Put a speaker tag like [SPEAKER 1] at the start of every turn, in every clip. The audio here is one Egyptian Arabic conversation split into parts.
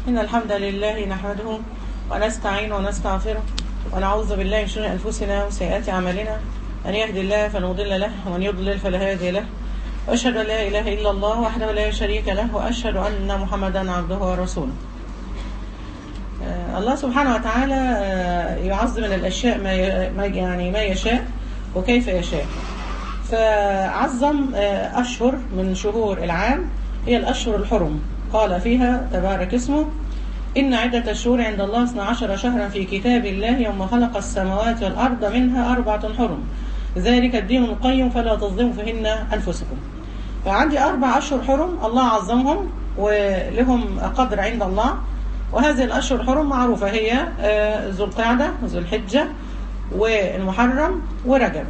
[SPEAKER 1] إن الحمد لله نحمده ونستعين ونستغفره ونعوذ بالله من شرور أنفسنا وسيئات أعمالنا من يهدي الله فلا مضل له ومن يضلل فلا هادي له وأشهد أن لا إله إلا الله وحده لا شريك له وأشهد أن محمدا عبده ورسوله آه، الله سبحانه وتعالى آه، يعظم من الأشياء ما ي- ما يعني ما يشاء وكيف يشاء فعظم آه، أشهر من شهور العام هي الأشهر الحرم قال فيها تبارك اسمه إن عدة الشهور عند الله 12 شهرا في كتاب الله يوم خلق السماوات والأرض منها أربعة حرم ذلك الدين القيم فلا تظلموا فيهن أنفسكم فعندي أربع أشهر حرم الله عظمهم ولهم قدر عند الله وهذه الأشهر الحرم معروفة هي آه، ذو القعدة ذو الحجة والمحرم ورجب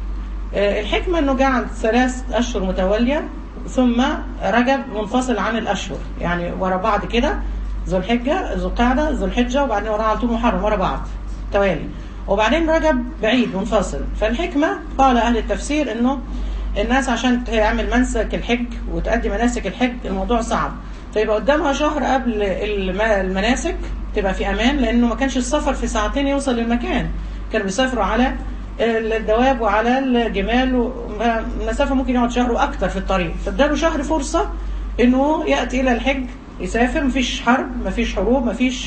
[SPEAKER 1] آه، الحكمة أنه جعل ثلاث أشهر متوالية ثم رجب منفصل عن الأشهر يعني ورا بعض كده ذو الحجة ذو القعدة ذو الحجة وبعدين وراها على طول محرم ورا بعض توالي وبعدين رجب بعيد منفصل فالحكمة قال أهل التفسير أنه الناس عشان تعمل منسك الحج وتأدي مناسك الحج الموضوع صعب فيبقى قدامها شهر قبل الم- المناسك تبقى في أمان لأنه ما كانش السفر في ساعتين يوصل للمكان كانوا بيسافروا على الدواب وعلى الجمال المسافة ممكن يقعد شهر وأكتر في الطريق فاداله شهر فرصة إنه يأتي إلى الحج يسافر مفيش حرب مفيش حروب مفيش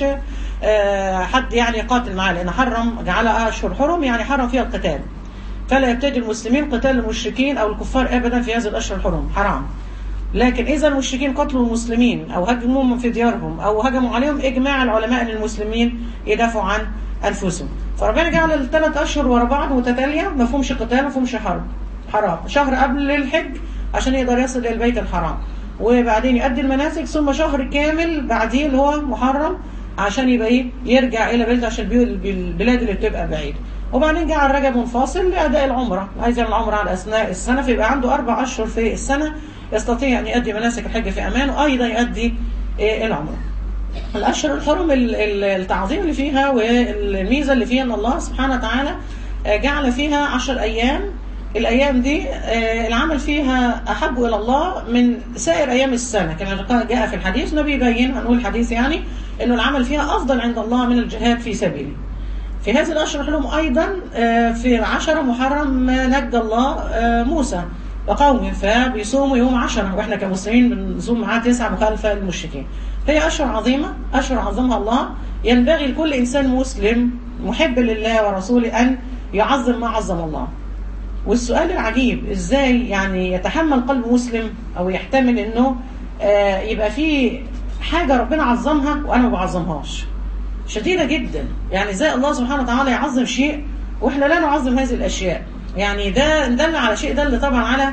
[SPEAKER 1] آه، حد يعني يقاتل معاه لأن حرم جعلها أشهر حرم يعني حرم فيها القتال فلا يبتدي المسلمين قتال المشركين أو الكفار أبدا في هذه الأشهر الحرم حرام لكن إذا المشركين قتلوا المسلمين أو هجموهم في ديارهم أو هجموا عليهم إجماع العلماء أن المسلمين يدافعوا عن أنفسهم فربنا جعل الثلاث أشهر ورا بعض متتالية ما فيهمش قتال ما فيهمش حرب حرام شهر قبل الحج عشان يقدر يصل إلى البيت الحرام وبعدين يؤدي المناسك ثم شهر كامل بعديه اللي هو محرم عشان يبقى ايه يرجع الى بلده عشان البيو- البلاد اللي بتبقى بعيد وبعدين جعل رجب منفصل لاداء العمره عايز يعمل عمره على اثناء السنه فيبقى عنده اربع اشهر في السنه يستطيع ان يؤدي مناسك الحج في امان وايضا يؤدي إيه العمره الأشهر الحرم ال- ال- التعظيم اللي فيها والميزة اللي فيها أن الله سبحانه وتعالى آه، جعل فيها عشر أيام الأيام دي آه، العمل فيها أحب إلى الله من سائر أيام السنة كما جاء في الحديث نبي يبين هنقول الحديث يعني أنه العمل فيها أفضل عند الله من الجهاد في سبيله في هذه الأشهر الحرم أيضا آه، في عشرة محرم آه، نجى الله آه، موسى وقومه فبيصوموا يوم عشرة وإحنا كمسلمين بنصوم معاه تسعة مخالفة للمشركين فهي أشهر عظيمة أشهر عظمها الله ينبغي لكل إنسان مسلم محب لله ورسوله أن يعظم ما عظم الله والسؤال العجيب ازاي يعني يتحمل قلب مسلم او يحتمل انه آه، يبقى في حاجة ربنا عظمها وانا ما بعظمهاش شديدة جدا يعني ازاي الله سبحانه وتعالى يعظم شيء واحنا لا نعظم هذه الاشياء يعني ده دل على شيء دل طبعا على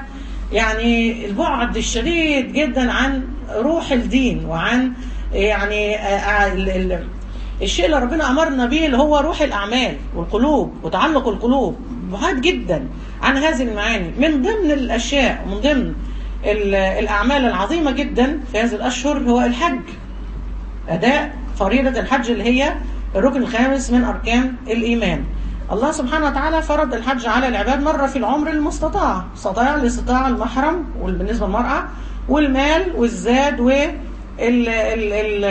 [SPEAKER 1] يعني البعد الشديد جدا عن روح الدين وعن يعني آه، آه، ال- ال- الشيء اللي ربنا امرنا به اللي هو روح الاعمال والقلوب وتعلق القلوب بعاد جدا عن هذه المعاني من ضمن الاشياء ومن ضمن ال- الاعمال العظيمه جدا في هذه الاشهر هو الحج أداء فريضة الحج اللي هي الركن الخامس من أركان الإيمان الله سبحانه وتعالى فرض الحج على العباد مرة في العمر المستطاع استطاع الاستطاع المحرم بالنسبة للمرأة والمال والزاد وال ال ال ال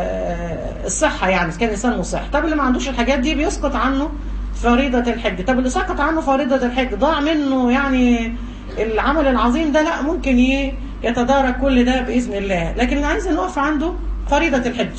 [SPEAKER 1] الصحة يعني إذا كان الإنسان مصح طب اللي ما عندوش الحاجات دي بيسقط عنه فريضة الحج طب اللي سقط عنه فريضة الحج ضاع منه يعني العمل العظيم ده لا ممكن ي- يتدارك كل ده بإذن الله لكن اللي عايز نقف عنده فريضة الحج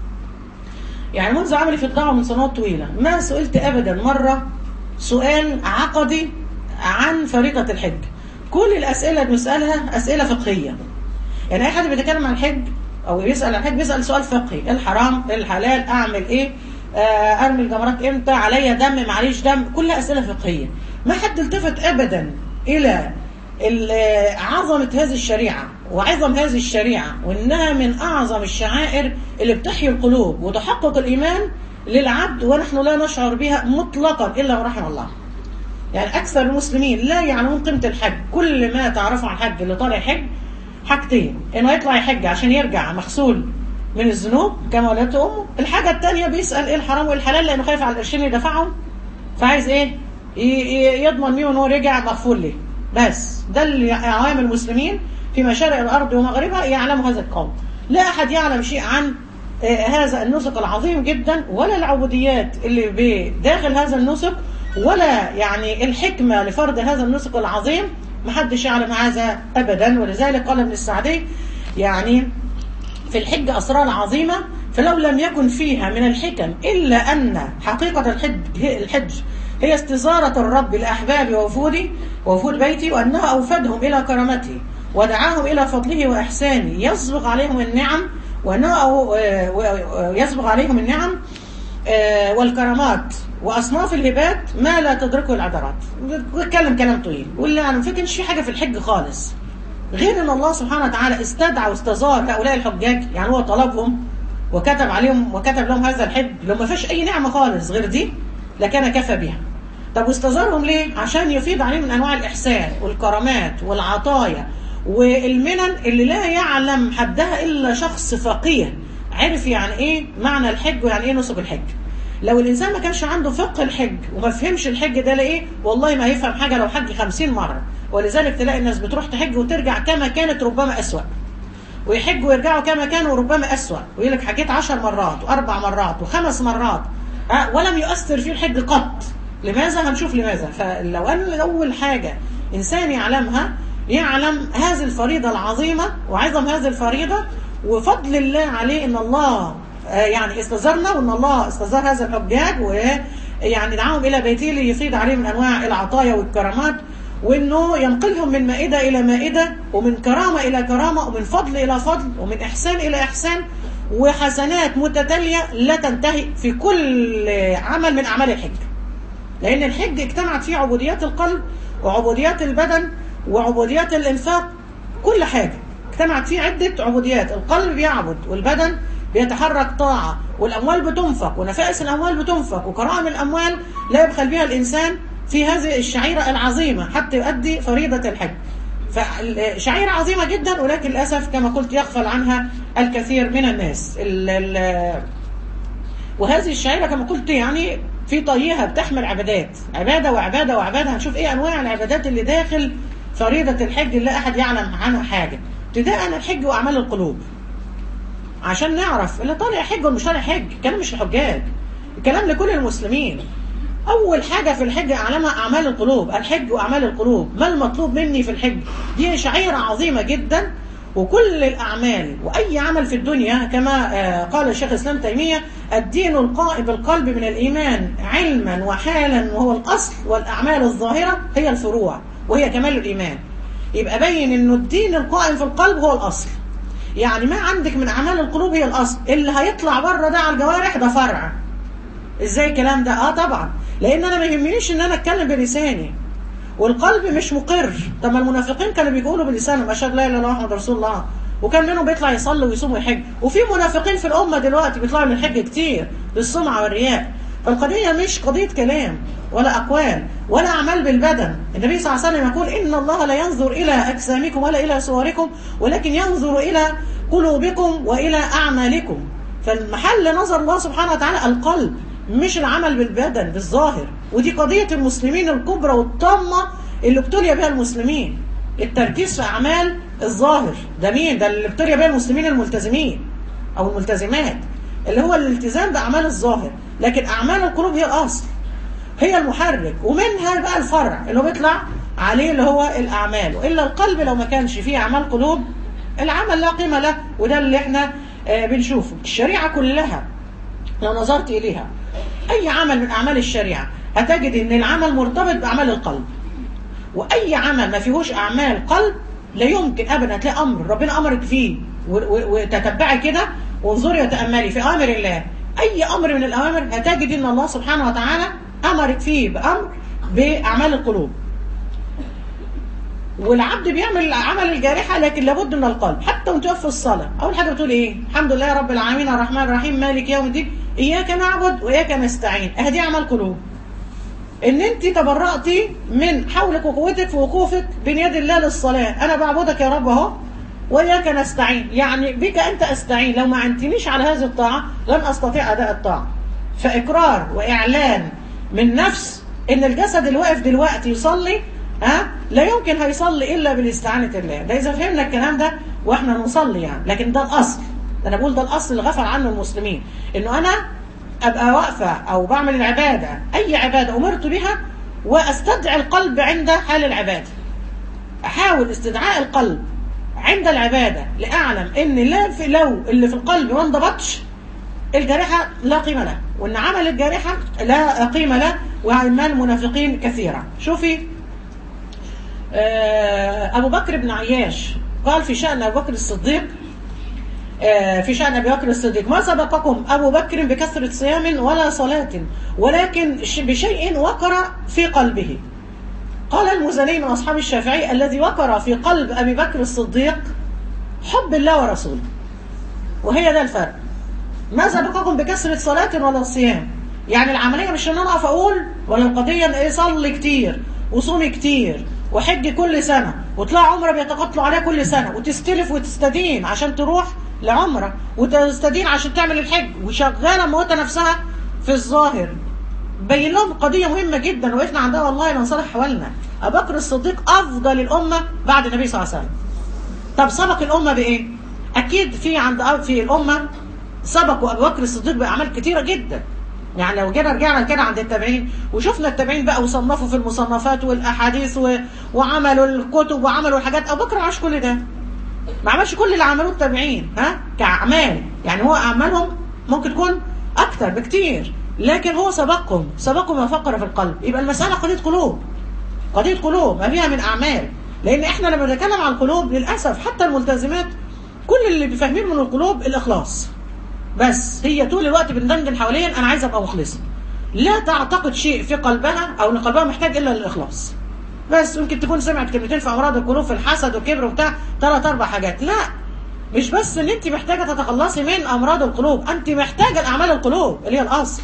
[SPEAKER 1] يعني منذ عملي في الدعوة من سنوات طويلة ما سئلت أبدا مرة سؤال عقدي عن فريضة الحج كل الأسئلة اللي بنسألها أسئلة فقهية يعني أي حد بيتكلم عن الحج أو يسأل عن الحج بيسأل سؤال فقهي إيه الحرام إيه الحلال أعمل إيه آه، أرمي الجمرات إمتى عليا دم معليش دم كلها أسئلة فقهية ما حد التفت أبدا إلى ال- عظمة هذه الشريعة وعظم هذه الشريعة وإنها من أعظم الشعائر اللي بتحيي القلوب وتحقق الإيمان للعبد ونحن لا نشعر بها مطلقا إلا ورحم الله يعني أكثر المسلمين لا يعلمون قيمة الحج كل ما تعرفوا عن الحج اللي طالع يحج حاجتين إنه يطلع يحج عشان يرجع مغسول من الذنوب كما ولدته أمه الحاجة الثانية بيسأل إيه الحرام والحلال لأنه خايف على القرشين يدفعهم فعايز إيه ي- ي- يضمن مين إن هو رجع مغفور له بس ده اللي عوام المسلمين في مشارق الأرض ومغربها يعلموا هذا القول لا أحد يعلم شيء عن آه، هذا النسك العظيم جدا ولا العبوديات اللي بداخل هذا النسك ولا يعني الحكمة لفرض هذا النسك العظيم محدش يعلم هذا أبدا ولذلك قال ابن السعدي يعني في الحج أسرار عظيمة فلو لم يكن فيها من الحكم إلا أن حقيقة الحج الحج هي استزارة الرب لأحبابي ووفودي ووفود بيتي وأنها أوفدهم إلى كرامته ودعاهم إلى فضله وإحسانه يسبق عليهم النعم وأنه أو- آه، و- يسبق عليهم النعم آه، والكرامات واصناف الهبات ما لا تدركه العذرات بيتكلم كلام طويل يقول لا انا ما فكرش في حاجه في الحج خالص غير ان الله سبحانه وتعالى استدعى واستزار هؤلاء الحجاج يعني هو طلبهم وكتب عليهم وكتب لهم هذا الحج لو ما فيش اي نعمه خالص غير دي لكان كفى بها طب واستزارهم ليه عشان يفيض عليهم من انواع الاحسان والكرامات والعطايا والمنن اللي لا يعلم حدها الا شخص فقيه عرف يعني ايه معنى الحج ويعني ايه نسك الحج لو الانسان ما كانش عنده فقه الحج وما فهمش الحج ده لايه والله ما هيفهم حاجه لو حج خمسين مره ولذلك تلاقي الناس بتروح تحج وترجع كما كانت ربما اسوأ ويحجوا ويرجعوا كما كانوا ربما أسوأ ويقول لك حجيت عشر مرات وأربع مرات وخمس مرات أه ولم يؤثر فيه الحج قط لماذا هنشوف لماذا فلو أن أول حاجة إنسان يعلمها يعلم هذه الفريضة العظيمة وعظم هذه الفريضة وفضل الله عليه إن الله آه، يعني استزارنا وإن الله استزار هذا الحجاج ويعني دعاهم إلى بيته ليفيض عليهم من أنواع العطايا والكرامات وانه ينقلهم من مائده الى مائده ومن كرامه الى كرامه ومن فضل الى فضل ومن احسان الى احسان وحسنات متتاليه لا تنتهي في كل عمل من اعمال الحج. لان الحج اجتمعت فيه عبوديات القلب وعبوديات البدن وعبوديات الانفاق كل حاجه اجتمعت فيه عده عبوديات القلب بيعبد والبدن بيتحرك طاعه والاموال بتنفق ونفائس الاموال بتنفق وكرائم الاموال لا يبخل بها الانسان في هذه الشعيرة العظيمة حتى يؤدي فريضة الحج فشعيرة عظيمة جدا ولكن للأسف كما قلت يغفل عنها الكثير من الناس ال ال وهذه الشعيرة كما قلت يعني في طيها بتحمل عبادات عبادة وعبادة وعبادة هنشوف ايه أنواع العبادات اللي داخل فريضة الحج اللي لا أحد يعلم عنها حاجة ابتداء الحج وأعمال القلوب عشان نعرف اللي طالع حج والمش طالع حج الكلام مش الحجاج الكلام لكل المسلمين أول حاجة في الحج أعلمها أعمال القلوب الحج وأعمال القلوب ما المطلوب مني في الحج دي شعيرة عظيمة جدا وكل الأعمال وأي عمل في الدنيا كما آه، قال الشيخ الإسلام تيمية الدين القائم بالقلب من الإيمان علما وحالا وهو الأصل والأعمال الظاهرة هي الفروع وهي كمال الإيمان يبقى بين أنه الدين القائم في القلب هو الأصل يعني ما عندك من أعمال القلوب هي الأصل اللي هيطلع بره ده على الجوارح ده فرع ازاي الكلام ده اه طبعا لان انا ما يهمنيش ان انا اتكلم بلساني والقلب مش مقر طب ما المنافقين كانوا بيقولوا بلسانهم اشهد لا اله الا الله محمد رسول الله وكان منهم بيطلع يصلي ويصوم ويحج وفي منافقين في الامه دلوقتي بيطلعوا للحج كتير للسمعه والرياء فالقضيه مش قضيه كلام ولا اقوال ولا اعمال بالبدن النبي صلى الله عليه وسلم يقول ان الله لا ينظر الى اجسامكم ولا الى صوركم ولكن ينظر الى قلوبكم والى اعمالكم فالمحل نظر الله سبحانه وتعالى القلب مش العمل بالبدن بالظاهر ودي قضية المسلمين الكبرى والطامة اللي ابتلي بها المسلمين التركيز في أعمال الظاهر ده مين ده اللي ابتلي بها المسلمين الملتزمين أو الملتزمات اللي هو الالتزام بأعمال الظاهر لكن أعمال القلوب هي الأصل هي المحرك ومنها بقى الفرع اللي هو بيطلع عليه اللي هو الأعمال وإلا القلب لو ما كانش فيه أعمال قلوب العمل لا قيمة له وده اللي احنا آه بنشوفه الشريعة كلها لو نظرت إليها أي عمل من أعمال الشريعة هتجد إن العمل مرتبط بأعمال القلب وأي عمل ما فيهوش أعمال قلب لا يمكن أبدا تلاقي أمر ربنا أمرك فيه وتتبعي كده وانظري وتأملي في أوامر الله أي أمر من الأوامر هتجد إن الله سبحانه وتعالى أمرك فيه بأمر بأعمال القلوب والعبد بيعمل عمل الجارحة لكن لابد من القلب حتى وانت في الصلاة أول حاجة بتقول إيه الحمد لله رب العالمين الرحمن الرحيم مالك يوم الدين إياك نعبد وإياك نستعين أهدي أعمال قلوب إن أنت تبرأتي من حولك وقوتك في وقوفك بين يد الله للصلاة أنا بعبدك يا رب أهو وإياك نستعين يعني بك أنت أستعين لو ما عنتنيش على هذه الطاعة لن أستطيع أداء الطاعة فإقرار وإعلان من نفس إن الجسد اللي واقف دلوقتي يصلي ها لا يمكن هيصلي إلا بالاستعانة الله ده إذا فهمنا الكلام ده وإحنا نصلي يعني لكن ده الأصل ده انا بقول ده الاصل اللي غفل عنه المسلمين انه انا ابقى واقفه او بعمل العباده اي عباده امرت بها واستدعي القلب عند حال العباده احاول استدعاء القلب عند العباده لاعلم ان لا في لو اللي في القلب ما انضبطش الجارحه لا قيمه له وان عمل الجارحه لا قيمه له واعمال المنافقين كثيره شوفي آه، ابو بكر بن عياش قال في شان ابو بكر الصديق آه، في شأن أبي بكر الصديق ما سبقكم أبو بكر بكثرة صيام ولا صلاة ولكن ش- بشيء وقر في قلبه قال المزني من أصحاب الشافعي الذي وقر في قلب أبي بكر الصديق حب الله ورسوله وهي ده الفرق ما سبقكم بكثرة صلاة ولا صيام يعني العملية مش ان انا اقف اقول ولا القضية ان ايه صلي كتير وصومي كتير وحج كل سنة وطلع عمرة بيتقاتلوا عليها كل سنة وتستلف وتستدين عشان تروح لعمرة وتستدين عشان تعمل الحج وشغالة موتة نفسها في الظاهر بين لهم قضية مهمة جدا وقفنا عندها والله لنصلح حوالنا أبو بكر الصديق أفضل الأمة بعد النبي صلى الله عليه وسلم طب سبق الأمة بإيه؟ أكيد في عند في الأمة سبقوا أبو بكر الصديق بأعمال كتيرة جدا يعني لو جينا رجعنا كده عند التابعين وشفنا التابعين بقى وصنفوا في المصنفات والأحاديث و... وعملوا الكتب وعملوا الحاجات أبو بكر عاش كل ده ما عملش كل اللي عملوه التابعين ها كأعمال يعني هو أعمالهم ممكن تكون أكتر بكتير لكن هو سبقهم سبقهم ما فقر في القلب يبقى المسألة قضية قلوب قضية قلوب ما فيها من أعمال لأن إحنا لما نتكلم عن القلوب للأسف حتى الملتزمات كل اللي فاهمين من القلوب الإخلاص بس هي طول الوقت بندندن حواليا أنا عايزة أبقى مخلصة لا تعتقد شيء في قلبها أو إن قلبها محتاج إلا الإخلاص بس يمكن تكون سمعت كلمتين في أمراض القلوب في الحسد والكبر وبتاع ثلاث أربع حاجات لا مش بس ان انت محتاجه تتخلصي من امراض القلوب انت محتاجه لاعمال القلوب اللي هي الاصل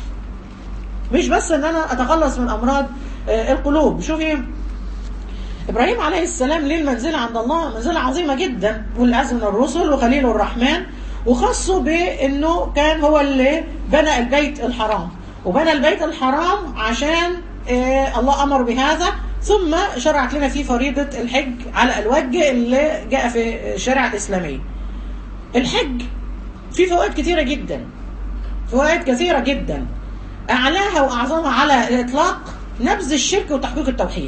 [SPEAKER 1] مش بس ان انا اتخلص من امراض آه، القلوب شوفي ابراهيم عليه السلام ليه المنزله عند الله منزله عظيمه جدا والعزم من الرسل وخليل الرحمن وخصه بانه كان هو اللي بنى البيت الحرام وبنى البيت الحرام عشان آه، الله امر بهذا ثم شرعت لنا فيه فريضه الحج على الوجه اللي جاء في الشريعه الاسلاميه الحج فيه فوائد كثيره جدا فوائد كثيره جدا اعلاها واعظمها على الاطلاق نبذ الشرك وتحقيق التوحيد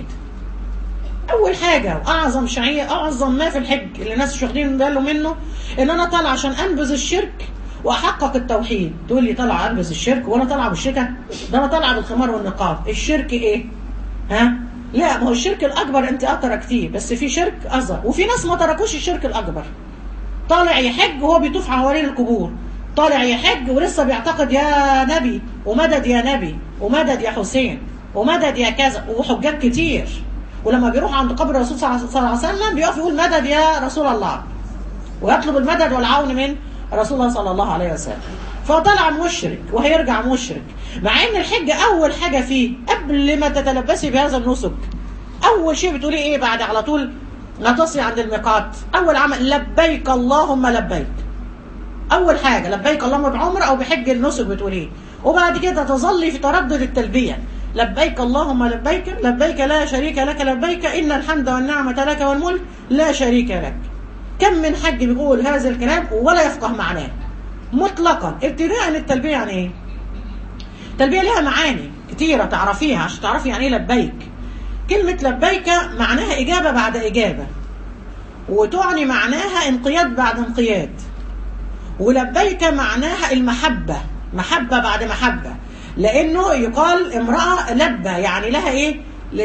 [SPEAKER 1] اول حاجه واعظم شعير اعظم ما في الحج اللي الناس مش واخدين بالهم منه ان انا طالع عشان انبذ الشرك واحقق التوحيد تقول لي طالع انبذ الشرك وانا طالعه بالشركه ده انا طالعه بالخمار والنقاب الشرك ايه ها لا ما هو الشرك الاكبر انت اتركتيه بس في شرك اصغر وفي ناس ما تركوش الشرك الاكبر طالع يحج وهو بيطوف حوالين القبور طالع يحج ولسه بيعتقد يا نبي ومدد يا نبي ومدد يا حسين ومدد يا كذا وحجاج كتير ولما بيروح عند قبر الرسول صلى الله عليه وسلم بيقف يقول مدد يا رسول الله ويطلب المدد والعون من رسول الله صلى الله عليه وسلم فطلع مشرك وهيرجع مشرك مع ان الحج اول حاجه فيه قبل ما تتلبسي بهذا النسك اول شيء بتقولي ايه بعد على طول لا تصلي عند الميقات اول عمل لبيك اللهم لبيك اول حاجه لبيك اللهم بعمره او بحج النسك بتقوليه وبعد كده تظلي في تردد التلبيه لبيك اللهم لبيك لبيك لا شريك لك لبيك ان الحمد والنعمه لك والملك لا شريك لك كم من حج بيقول هذا الكلام ولا يفقه معناه مطلقا ابتداء التلبيه يعني ايه التلبيه لها معاني كتيره تعرفيها عشان تعرفي يعني ايه لبيك كلمه لبيك معناها اجابه بعد اجابه وتعني معناها انقياد بعد انقياد ولبيك معناها المحبة محبة بعد محبة لأنه يقال امرأة لبى يعني لها إيه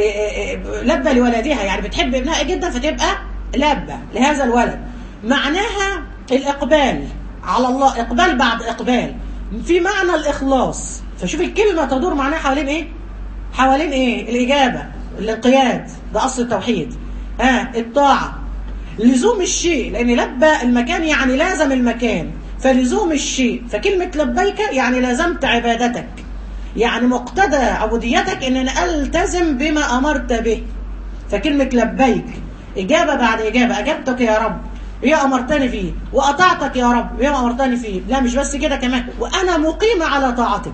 [SPEAKER 1] ل- لبى لولدها يعني بتحب ابنها جدا فتبقى لبى لهذا الولد معناها الإقبال على الله إقبال بعد إقبال في معنى الإخلاص فشوف الكلمة تدور معناها حوالين إيه حوالين إيه الإجابة الانقياد ده أصل التوحيد ها الطاعة لزوم الشيء لان لبى المكان يعني لازم المكان فلزوم الشيء فكلمة لبيك يعني لازمت عبادتك يعني مقتضى عبوديتك ان انا التزم بما امرت به فكلمة لبيك اجابة بعد اجابة اجبتك يا رب بما امرتني فيه واطعتك يا رب بما امرتني فيه لا مش بس كده كمان وانا مقيمة على طاعتك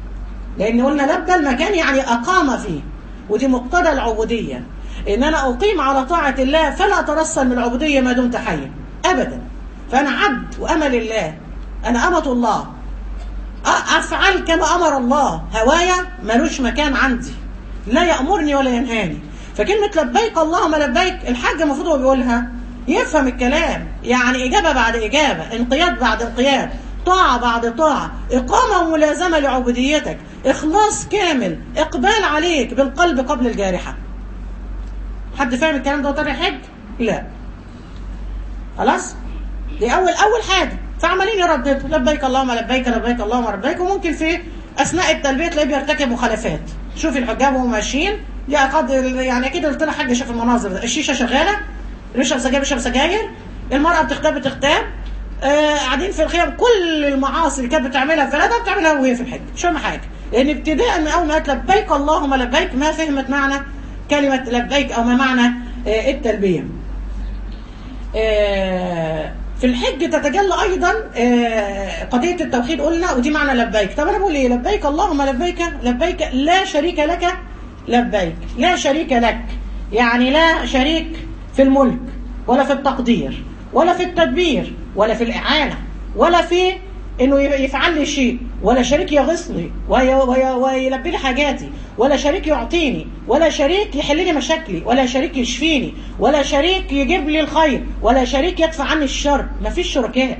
[SPEAKER 1] لان قلنا لبى المكان يعني اقام فيه ودي مقتضى العبودية ان انا اقيم على طاعة الله فلا اترسل من العبودية ما دمت حيا ابدا فانا عبد وامل الله انا امه الله افعل كما امر الله هوايا ملوش مكان عندي لا يامرني ولا ينهاني فكلمه لبيك اللهم لبيك الحاج المفروض هو بيقولها يفهم الكلام يعني اجابه بعد اجابه انقياد بعد انقياد طاعة بعد طاعة إقامة وملازمة لعبوديتك إخلاص كامل إقبال عليك بالقلب قبل الجارحة حد فاهم الكلام ده طريق حج؟ لا خلاص دي أول أول حاجة فعمالين يرددوا لبيك اللهم لبيك لبيك اللهم لبيك وممكن في أثناء التلبية تلاقيه بيرتكب مخالفات شوف الحجاب وهم ماشيين دي قد يعني أكيد قلت لها حاجة شاف المناظر ده الشيشة شغالة بيشرب سجاير بيشرب سجاير المرأة بتختار بتختار آه قاعدين في الخيام كل المعاصي اللي كانت بتعملها في بلدها بتعملها وهي في الحج مش فاهمه حاجه لان ابتداء من اول ما قالت لبيك اللهم لبيك ما فهمت معنى كلمه لبيك او ما معنى آه التلبيه آه في الحج تتجلى ايضا قضيه التوحيد قلنا ودي معنى لبيك طب انا بقول ايه لبيك اللهم لبيك لبيك لا شريك لك لبيك لا شريك لك يعني لا شريك في الملك ولا في التقدير ولا في التدبير ولا في الإعانة ولا في انه يفعل لي شيء ولا شريك يغصني ويلبي لي حاجاتي ولا شريك يعطيني ولا شريك يحل لي مشاكلي ولا شريك يشفيني ولا شريك يجيب لي الخير ولا شريك يدفع عني الشر مفيش شركاء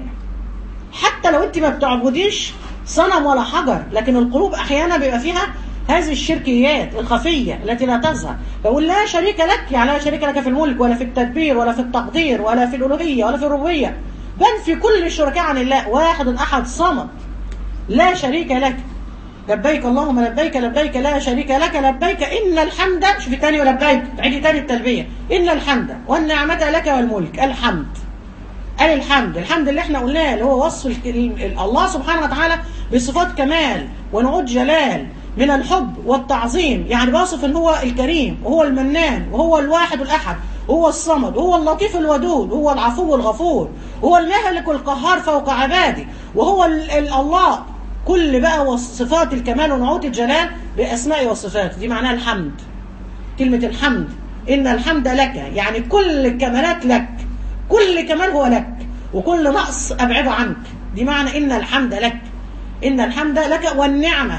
[SPEAKER 1] حتى لو انت ما بتعبديش صنم ولا حجر لكن القلوب احيانا بيبقى فيها هذه الشركيات الخفية التي لا تظهر فأقول لا شريك لك يعني لا شريك لك في الملك ولا في التدبير ولا في التقدير ولا في الألوهية ولا في الربوبية بل في كل الشركاء عن الله واحد أحد صمد لا شريك لك لبيك اللهم لبيك لبيك لا شريك لك لبيك إن الحمد شوف تاني ولبيك عيدي تاني التلبية إن الحمد والنعمة لك والملك الحمد قال الحمد الحمد اللي احنا قلناه اللي هو وصف الله سبحانه وتعالى بصفات كمال ونعود جلال من الحب والتعظيم يعني بوصف ان هو الكريم وهو المنان وهو الواحد الاحد هو الصمد وهو اللطيف الودود وهو العفو الغفور وهو المهلك القهار فوق عباده وهو ال ال الله كل بقى صفات الكمال ونعوت الجلال باسماء وصفات دي معناها الحمد كلمة الحمد إن الحمد لك يعني كل الكمالات لك كل كمال هو لك وكل نقص أبعده عنك دي معنى إن الحمد لك إن الحمد لك والنعمة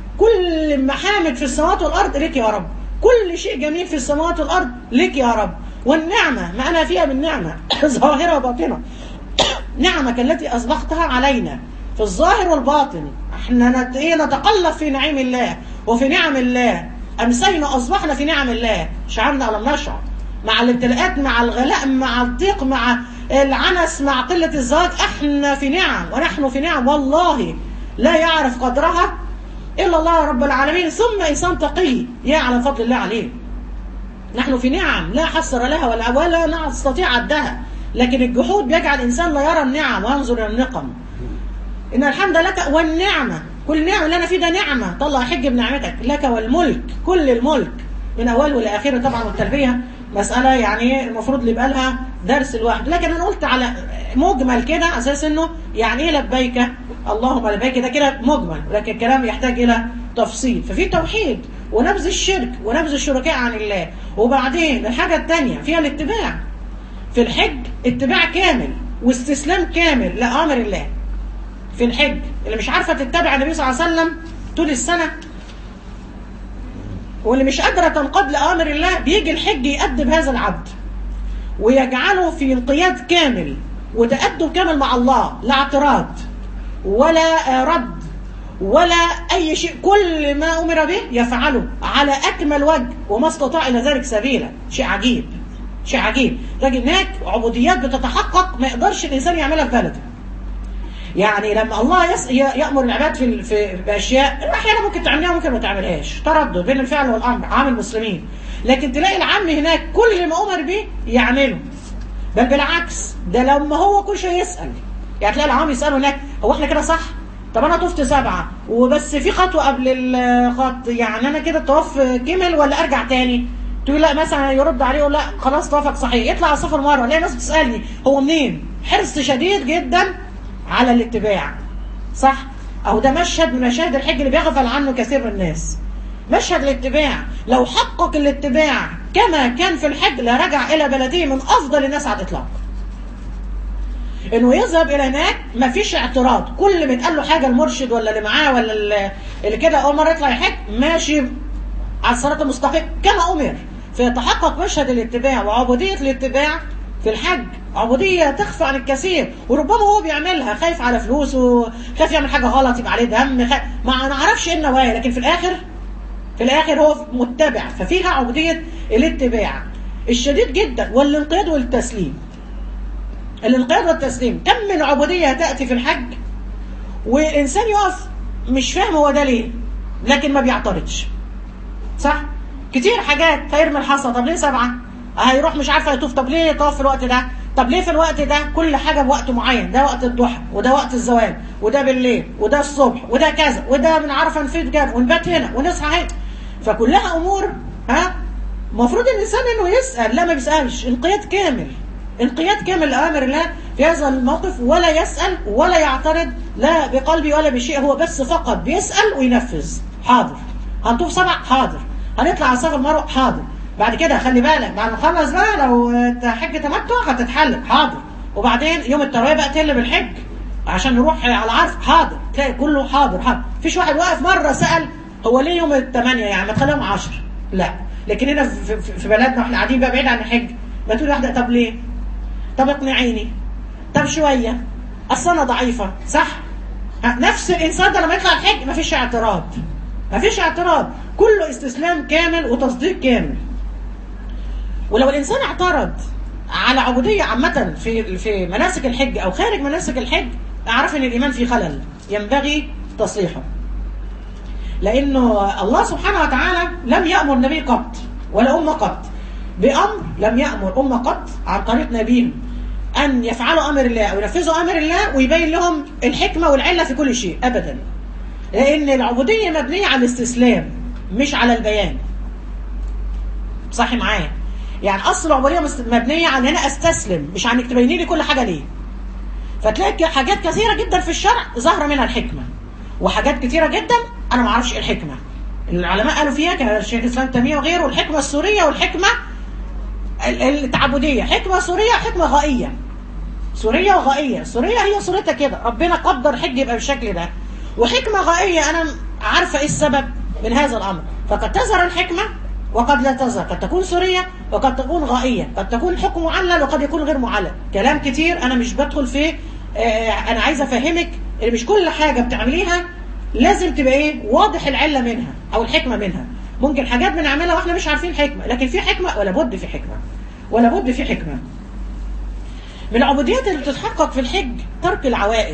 [SPEAKER 1] كل محامد في السماوات والأرض لك يا رب كل شيء جميل في السماوات والأرض لك يا رب والنعمة ما أنا فيها من نعمة ظاهرة وباطنة نعمك التي أسبقتها علينا في الظاهر والباطن احنا نتقلب في نعيم الله وفي نعم الله أمسينا أصبحنا في نعم الله شعرنا ألم نشعر مع الابتلاءات مع الغلاء مع الضيق مع العنس مع قلة الزواج احنا في نعم ونحن في نعم والله لا يعرف قدرها إلا الله رب العالمين ثم إنسان تقي يعلم فضل الله عليه نحن في نعم لا حصر لها ولا, ولا نستطيع عدها لكن الجحود بيجعل الإنسان لا يرى النعم وينظر إلى النقم إن الحمد لك والنعمة كل نعمة اللي أنا فيه ده نعمة طلع حج بنعمتك لك والملك كل الملك من أوله لآخره طبعا والتلبية مسألة يعني المفروض اللي يبقى لها درس لوحده لكن أنا قلت على مجمل كده أساس إنه يعني إيه لبيك اللهم لبيك ده كده مجمل لكن الكلام يحتاج إلى تفصيل ففي توحيد ونبذ الشرك ونبذ الشركاء عن الله وبعدين الحاجة الثانية فيها الاتباع في الحج اتباع كامل واستسلام كامل لأمر الله في الحج اللي مش عارفة تتبع النبي صلى الله عليه وسلم طول السنة واللي مش قادرة تنقاد لأمر الله بيجي الحج يأدب هذا العبد ويجعله في انقياد كامل وتأدب كامل مع الله لا اعتراض ولا رد ولا أي شيء كل ما أمر به يفعله على أكمل وجه وما استطاع إلى ذلك سبيلا شيء عجيب شيء عجيب لكن هناك عبوديات بتتحقق ما يقدرش الإنسان يعملها في بلده يعني لما الله يس... يأمر العباد في في بأشياء أحيانا ممكن تعملها ممكن ما تعملهاش تردد بين الفعل والأمر عام المسلمين لكن تلاقي العام هناك كل ما أمر به يعمله بل بالعكس ده لما هو كل شيء يسأل يعني تلاقي العام يسألوا هناك هو احنا كده صح طب انا طفت سبعة وبس في خطوة قبل الخط يعني انا كده الطواف كمل ولا ارجع تاني تقول لا مثلا يرد عليه يقول لا خلاص طوافك صحيح يطلع على السفر مرة الاقي ناس بتسألني هو منين حرص شديد جدا على الاتباع صح اهو ده مشهد من مشاهد الحج اللي بيغفل عنه كثير من الناس مشهد الاتباع لو حقق الاتباع كما كان في الحج لرجع الى بلده من افضل الناس على الاطلاق انه يذهب الى هناك ما فيش اعتراض كل ما يتقال له حاجه المرشد ولا اللي معاه ولا اللي- اللي كده اول مره يطلع يحج ماشي على الصراط المستقيم كما امر فيتحقق مشهد الاتباع وعبوديه الاتباع في الحج عبوديه تخفى عن الكثير وربما هو بيعملها خايف على فلوسه خايف يعمل حاجه غلط يبقى عليه دم خايف ما نعرفش ايه النوايا لكن في الاخر في الاخر هو متبع ففيها عبوديه الاتباع الشديد جدا والانقياد والتسليم الانقياد والتسليم كم من عبوديه تاتي في الحج والانسان يقف مش فاهم هو ده ليه لكن ما بيعترضش صح كتير حاجات هيرمي الحصى طب ليه سبعه هيروح مش عارفه يطوف طب ليه يطوف في الوقت ده طب ليه في الوقت ده كل حاجه بوقت معين ده وقت الضحى وده وقت الزوال وده بالليل وده الصبح وده كذا وده من عرفه نفيد جد ونبات هنا ونصحى هنا فكلها امور ها المفروض الانسان انه يسال لا ما بيسالش انقياد كامل انقياد كامل لاوامر الله في هذا الموقف ولا يسال ولا يعترض لا بقلبه ولا بشيء هو بس فقط بيسال وينفذ حاضر هنطوف سبع حاضر هنطلع على صف المروه حاضر بعد كده خلي بالك بعد ما نخلص بقى لو حج تمتع هتتحلل حاضر وبعدين يوم الترويه بقى تقلب الحج عشان نروح على عرف حاضر تلاقي كله حاضر حاضر مفيش واحد واقف مره سال هو ليه يوم الثمانيه يعني ما تخليهم 10 لا لكن هنا في, في, في بلدنا واحنا قاعدين بقى بعيد عن الحج ما تقول واحده طب ليه؟ طب اقنعيني طب شويه اصل انا ضعيفه صح؟ ها، نفس الانسان ده لما يطلع الحج مفيش اعتراض مفيش اعتراض كله استسلام كامل وتصديق كامل ولو الانسان اعترض على عبوديه عامه في في مناسك الحج او خارج مناسك الحج اعرف ان الايمان فيه خلل ينبغي تصليحه لانه الله سبحانه وتعالى لم يامر نبي قط ولا امه قط بامر لم يامر امه قط عن طريق نبيهم ان يفعلوا امر الله او ينفذوا امر الله ويبين لهم الحكمه والعله في كل شيء ابدا لان العبوديه مبنيه على الاستسلام مش على البيان صحي معايا يعني اصل العبوديه مست- مبنيه على ان انا استسلم مش عن انك تبيني لي كل حاجه ليه فتلاقي حاجات كثيره جدا في الشرع ظاهره منها الحكمه وحاجات كثيره جدا انا ما اعرفش ايه الحكمه العلماء قالوا فيها كالشيخ الاسلام تيميه وغيره الحكمه السوريه والحكمه ال- التعبديه حكمه سوريه وحكمه غائيه سوريه وغائيه سوريه هي صورتها كده ربنا قدر حج يبقى بالشكل ده وحكمه غائيه انا عارفه ايه السبب من هذا الامر فقد تظهر الحكمه وقد لا تظهر قد تكون سوريه وقد تكون غائيه قد تكون حكم معلل وقد يكون غير معلل كلام كتير انا مش بدخل فيه آه، انا عايز افهمك ان مش كل حاجه بتعمليها لازم تبقى ايه واضح العله منها او الحكمه منها ممكن حاجات بنعملها واحنا مش عارفين حكمه لكن في حكمه ولا بد في حكمه ولا بد في حكمه من العبوديات اللي بتتحقق في الحج ترك العوائد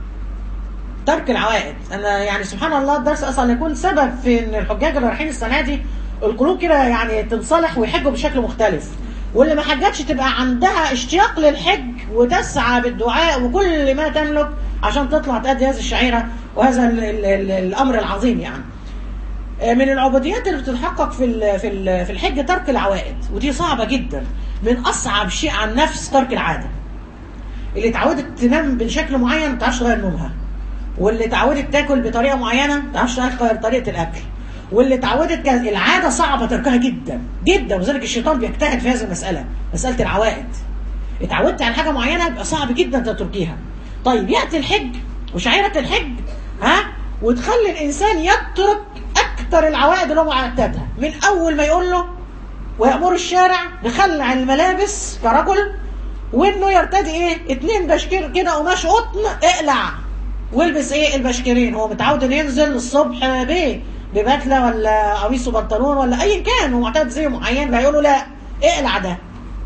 [SPEAKER 1] ترك العوائد انا يعني سبحان الله الدرس اصلا يكون سبب في ان الحجاج اللي رايحين السنه دي القلوب كده يعني تنصلح ويحجوا بشكل مختلف واللي ما حجتش تبقى عندها اشتياق للحج وتسعى بالدعاء وكل ما تملك عشان تطلع تأدي هذه الشعيره وهذا ال ال ال الامر العظيم يعني من العبوديات اللي بتتحقق في ال في ال في الحج ترك العوائد ودي صعبه جدا من اصعب شيء على النفس ترك العاده اللي اتعودت تنام بشكل معين ما تعرفش تغير نومها واللي اتعودت تاكل بطريقه معينه ما تعرفش تغير طريقه الاكل واللي اتعودت كان العاده صعبه تركها جدا جدا وذلك الشيطان بيجتهد في هذه المساله مساله العوائد اتعودت على حاجه معينه يبقى صعب جدا تتركيها طيب ياتي الحج وشعيره الحج ها وتخلي الانسان يترك اكثر العوائد اللي هو معتادها من اول ما يقول له ويامر الشارع بخلع الملابس كرجل وانه يرتدي ايه اتنين بشكير كده قماش قطن اقلع والبس ايه البشكيرين هو متعود انه ينزل الصبح بايه ببدله ولا قميص وبنطلون ولا ايا كان هو معتاد زي معين فيقولوا لا اقلع ده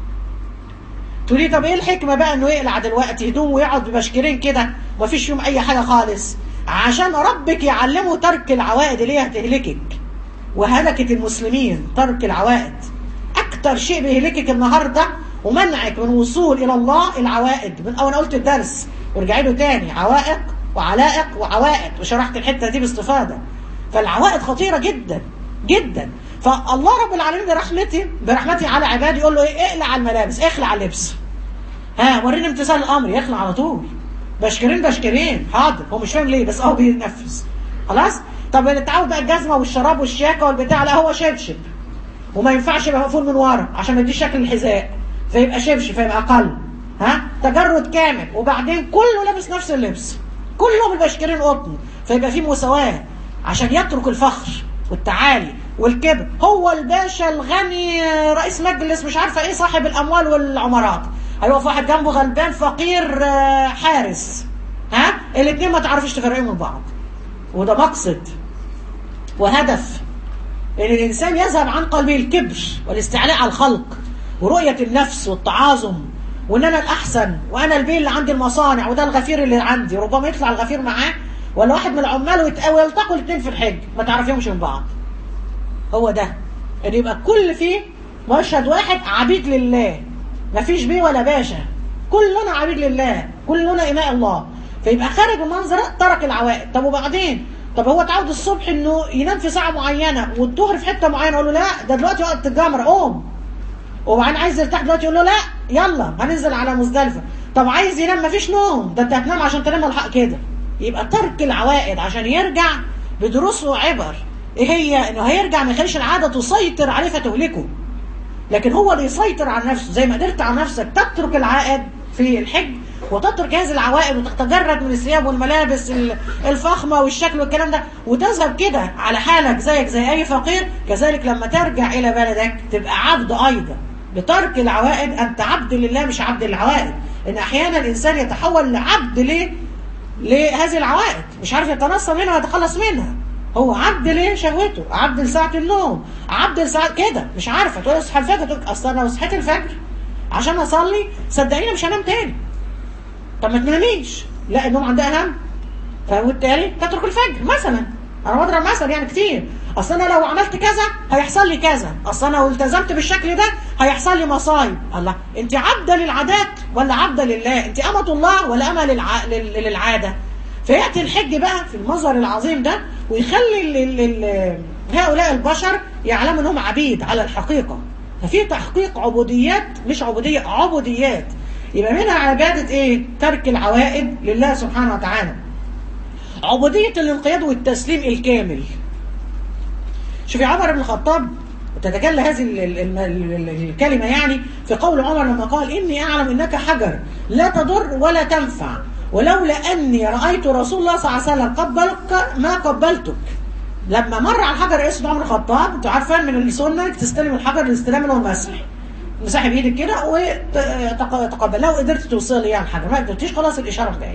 [SPEAKER 1] تقولي طب ايه الحكمه بقى انه يقلع دلوقتي هدوم ويقعد ببشكيرين كده ومفيش فيهم اي حاجه خالص عشان ربك يعلمه ترك العوائد اللي هي هتهلكك وهلكت المسلمين ترك العوائد اكتر شيء بيهلكك النهارده ومنعك من وصول الى الله العوائد من اول انا قلت الدرس وارجعي له تاني عوائق وعلائق وعوائد وشرحت الحته دي باستفاضه فالعوائد خطيره جدا جدا فالله رب العالمين برحمته برحمته على عباده يقول له ايه اقلع الملابس اخلع اللبس ها وريني امتثال الامر يخلع على طول بشكرين بشكرين حاضر هو مش فاهم ليه بس هو بينفذ خلاص طب التعود بقى الجزمه والشراب والشياكه والبتاع لا هو شبشب وما ينفعش يبقى مقفول من ورا عشان ما يديش شكل الحذاء فيبقى شبشب فيبقى اقل
[SPEAKER 2] ها تجرد كامل وبعدين كله لابس نفس اللبس كلهم البشكرين قطن فيبقى في مساواه عشان يترك الفخر والتعالي والكبر هو الباشا الغني رئيس مجلس مش عارفه ايه صاحب الاموال والعمارات هيقف واحد جنبه غلبان فقير آه، حارس ها الاثنين ما تعرفيش تفرقيهم من بعض وده مقصد وهدف ان الانسان يذهب عن قلبه الكبر والاستعلاء على الخلق ورؤيه النفس والتعاظم وان انا الاحسن وانا البيه اللي عندي المصانع وده الغفير اللي عندي ربما يطلع الغفير معاه ولا واحد من العمال ويت- ويلتقوا الاثنين في الحج ما تعرفيهمش من بعض هو ده ان يبقى الكل فيه مشهد واحد عبيد لله مفيش بيه ولا باشا كلنا عبيد لله كلنا إماء الله فيبقى خارج المنظر ترك العوائد طب وبعدين طب هو اتعود الصبح انه ينام في ساعه معينه والظهر في حته معينه اقول له لا ده دلوقتي وقت الجمره قوم وبعدين عايز يرتاح دلوقتي يقول له لا يلا هننزل على مزدلفه طب عايز ينام مفيش نوم ده انت هتنام عشان تنام الحق كده يبقى ترك العوائد عشان يرجع بدروس وعبر ايه هي انه هيرجع ما يخليش العاده تسيطر عليه فتهلكه لكن هو اللي يسيطر على نفسه زي ما قدرت على نفسك تترك العائد في الحج وتترك هذه العوائد وتتجرد من الثياب والملابس ال- الفخمه والشكل والكلام ده وتذهب كده على حالك زيك زي اي فقير كذلك لما ترجع الى بلدك تبقى عبد ايضا بترك العوائد انت عبد لله مش عبد للعوائد ان احيانا الانسان يتحول لعبد ليه لهذه العوائد مش عارف يتنصل منها ويتخلص منها هو عبد ليه شهوته عبد لساعة النوم عبد لساعة كده مش عارفة تقول اصحى الفجر تقول اصل انا لو صحيت الفجر عشان اصلي صدقيني مش هنام تاني طب ما تناميش لا النوم عندها اهم فبالتالي تترك الفجر مثلا انا بضرب مثل يعني كتير اصل انا لو عملت كذا هيحصل لي كذا اصل انا لو التزمت بالشكل ده هيحصل لي مصايب الله انت عبده للعادات ولا عبده لله انت امه الله ولا امه للع... لل... للعاده فياتي الحج بقى في المظهر العظيم ده ويخلي ال... ال... ال... هؤلاء البشر يعلموا انهم عبيد على الحقيقه ففي تحقيق عبوديات مش عبوديه عبوديات يبقى منها عباده ايه ترك العوائد لله سبحانه وتعالى عبودية الانقياد والتسليم الكامل شوفي عمر بن الخطاب تتجلى هذه ال- ال- ال- ال- الكلمة يعني في قول عمر لما قال إني أعلم إنك حجر لا تضر ولا تنفع ولولا أني رأيت رسول الله صلى الله عليه وسلم قبلك ما قبلتك لما مر على الحجر اسمه عمر الخطاب انتوا عارفين من السنة انك تستلم الحجر الاستلام اللي هو المسح مسحي بايدك كده وتقبل لو قدرت توصلي يعني الحجر ما قدرتيش خلاص الإشارة بتاعتك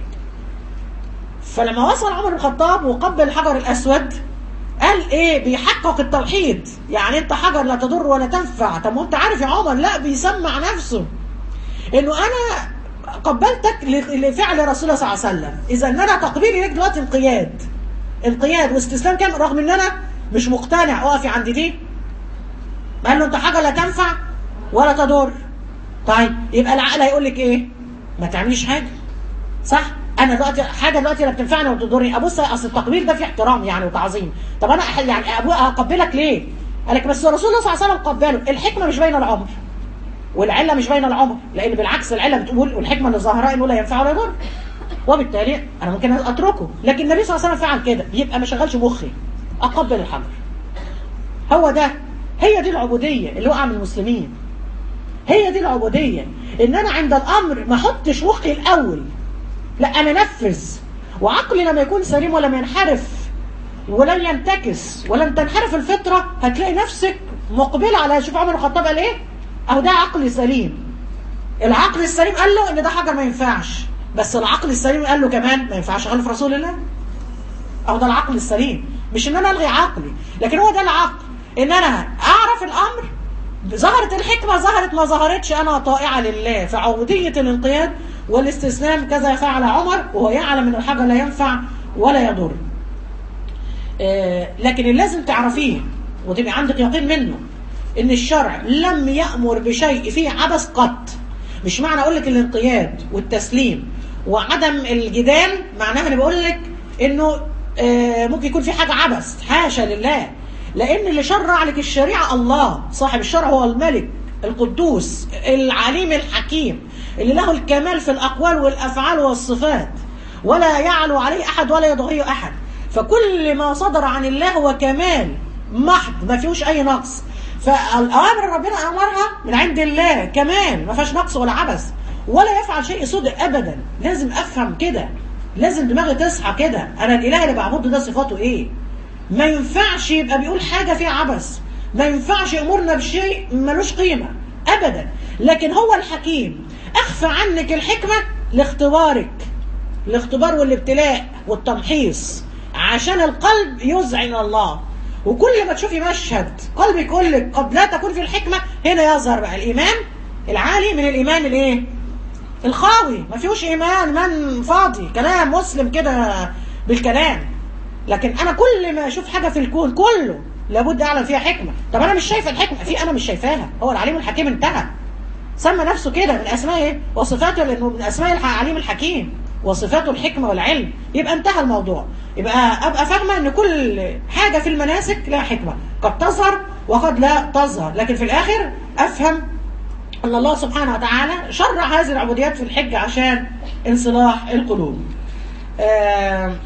[SPEAKER 2] فلما وصل عمر بن الخطاب وقبل الحجر الاسود قال ايه بيحقق التوحيد يعني انت حجر لا تضر ولا تنفع طب ما انت عارف يا عمر لا بيسمع نفسه انه انا قبلتك ل- لفعل رسول الله صلى الله عليه وسلم اذا ان انا تقبيلي ليك دلوقتي انقياد انقياد واستسلام كان رغم ان انا مش مقتنع اقفي عند دي قال له انت حاجه لا تنفع ولا تضر طيب يبقى العقل هيقول لك ايه ما تعمليش حاجه صح انا دلوقتي حاجه دلوقتي لا بتنفعني ولا بتضرني ابص اصل التقبيل ده فيه احترام يعني وتعظيم طب انا أح- يعني ابويا اقبلك ليه قال لك بس الرسول صلى الله عليه وسلم قبله الحكمه مش باينه العمر والعله مش باينه العمر لان بالعكس العله بتقول والحكمه اللي ظاهره انه لا ينفع ولا يضر وبالتالي انا ممكن اتركه لكن النبي صلى الله عليه وسلم فعل كده يبقى ما شغلش مخي اقبل الحجر هو ده هي دي العبوديه اللي وقع من المسلمين هي دي العبوديه ان انا عند الامر ما احطش مخي الاول لا انا انفذ وعقلي لما يكون سليم ولم ينحرف ولم ينتكس ولم تنحرف الفطره هتلاقي نفسك مقبله على شوف عمر الخطاب قال ايه اهو ده عقل سليم العقل السليم قال له ان ده حجر ما ينفعش بس العقل السليم قال له كمان ما ينفعش خلف رسول الله اهو ده العقل السليم مش ان انا الغي عقلي لكن هو ده العقل ان انا اعرف الامر ظهرت الحكمة ظهرت ما ظهرتش أنا طائعة لله فعبودية الانقياد والاستسلام كذا فعل عمر وهو يعلم أن الحاجة لا ينفع ولا يضر آه، لكن اللي لازم تعرفيه وتبقى عندك يقين منه ان الشرع لم يأمر بشيء فيه عبث قط مش معنى اقول لك الانقياد والتسليم وعدم الجدال معناها انا بقول لك انه آه، ممكن يكون في حاجه عبث حاشا لله لان اللي شرع لك الشريعه الله صاحب الشرع هو الملك القدوس العليم الحكيم اللي له الكمال في الاقوال والافعال والصفات ولا يعلو عليه احد ولا يضغيه احد فكل ما صدر عن الله هو كمال محض ما فيهوش اي نقص فالاوامر ربنا امرها من عند الله كمال ما فيهاش نقص ولا عبث ولا يفعل شيء سوء ابدا لازم افهم كده لازم دماغي تصحى كده انا الاله اللي بعبده ده صفاته ايه ما ينفعش يبقى بيقول حاجه فيها عبث ما ينفعش يامرنا بشيء ملوش قيمه ابدا لكن هو الحكيم اخفى عنك الحكمه لاختبارك الاختبار والابتلاء والتمحيص عشان القلب يذعن الله وكل ما تشوفي مشهد قلبك يقول لك قد لا تكون في الحكمه هنا يظهر بقى الايمان العالي من الايمان الايه الخاوي ما فيهوش ايمان من فاضي كلام مسلم كده بالكلام لكن انا كل ما اشوف حاجه في الكون كله لابد اعلم فيها حكمه طب انا مش شايفه الحكمه في انا مش شايفاها هو العليم الحكيم انتهى سمى نفسه كده من اسماء ايه وصفاته لانه من اسماء العليم الحكيم وصفاته الحكمه والعلم يبقى انتهى الموضوع يبقى ابقى فاهمه ان كل حاجه في المناسك لها حكمه قد تظهر وقد لا تظهر لكن في الاخر افهم ان الله سبحانه وتعالى شرع هذه العبوديات في الحج عشان انصلاح القلوب آه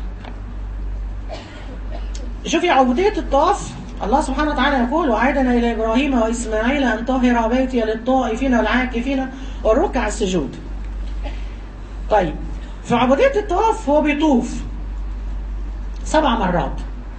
[SPEAKER 2] شوفي عبودية الطواف الله سبحانه وتعالى يقول وعدنا إلى إبراهيم وإسماعيل أن طهر بيتي للطائفين والعاكفين والركع السجود طيب في عبودية الطواف هو بيطوف سبع مرات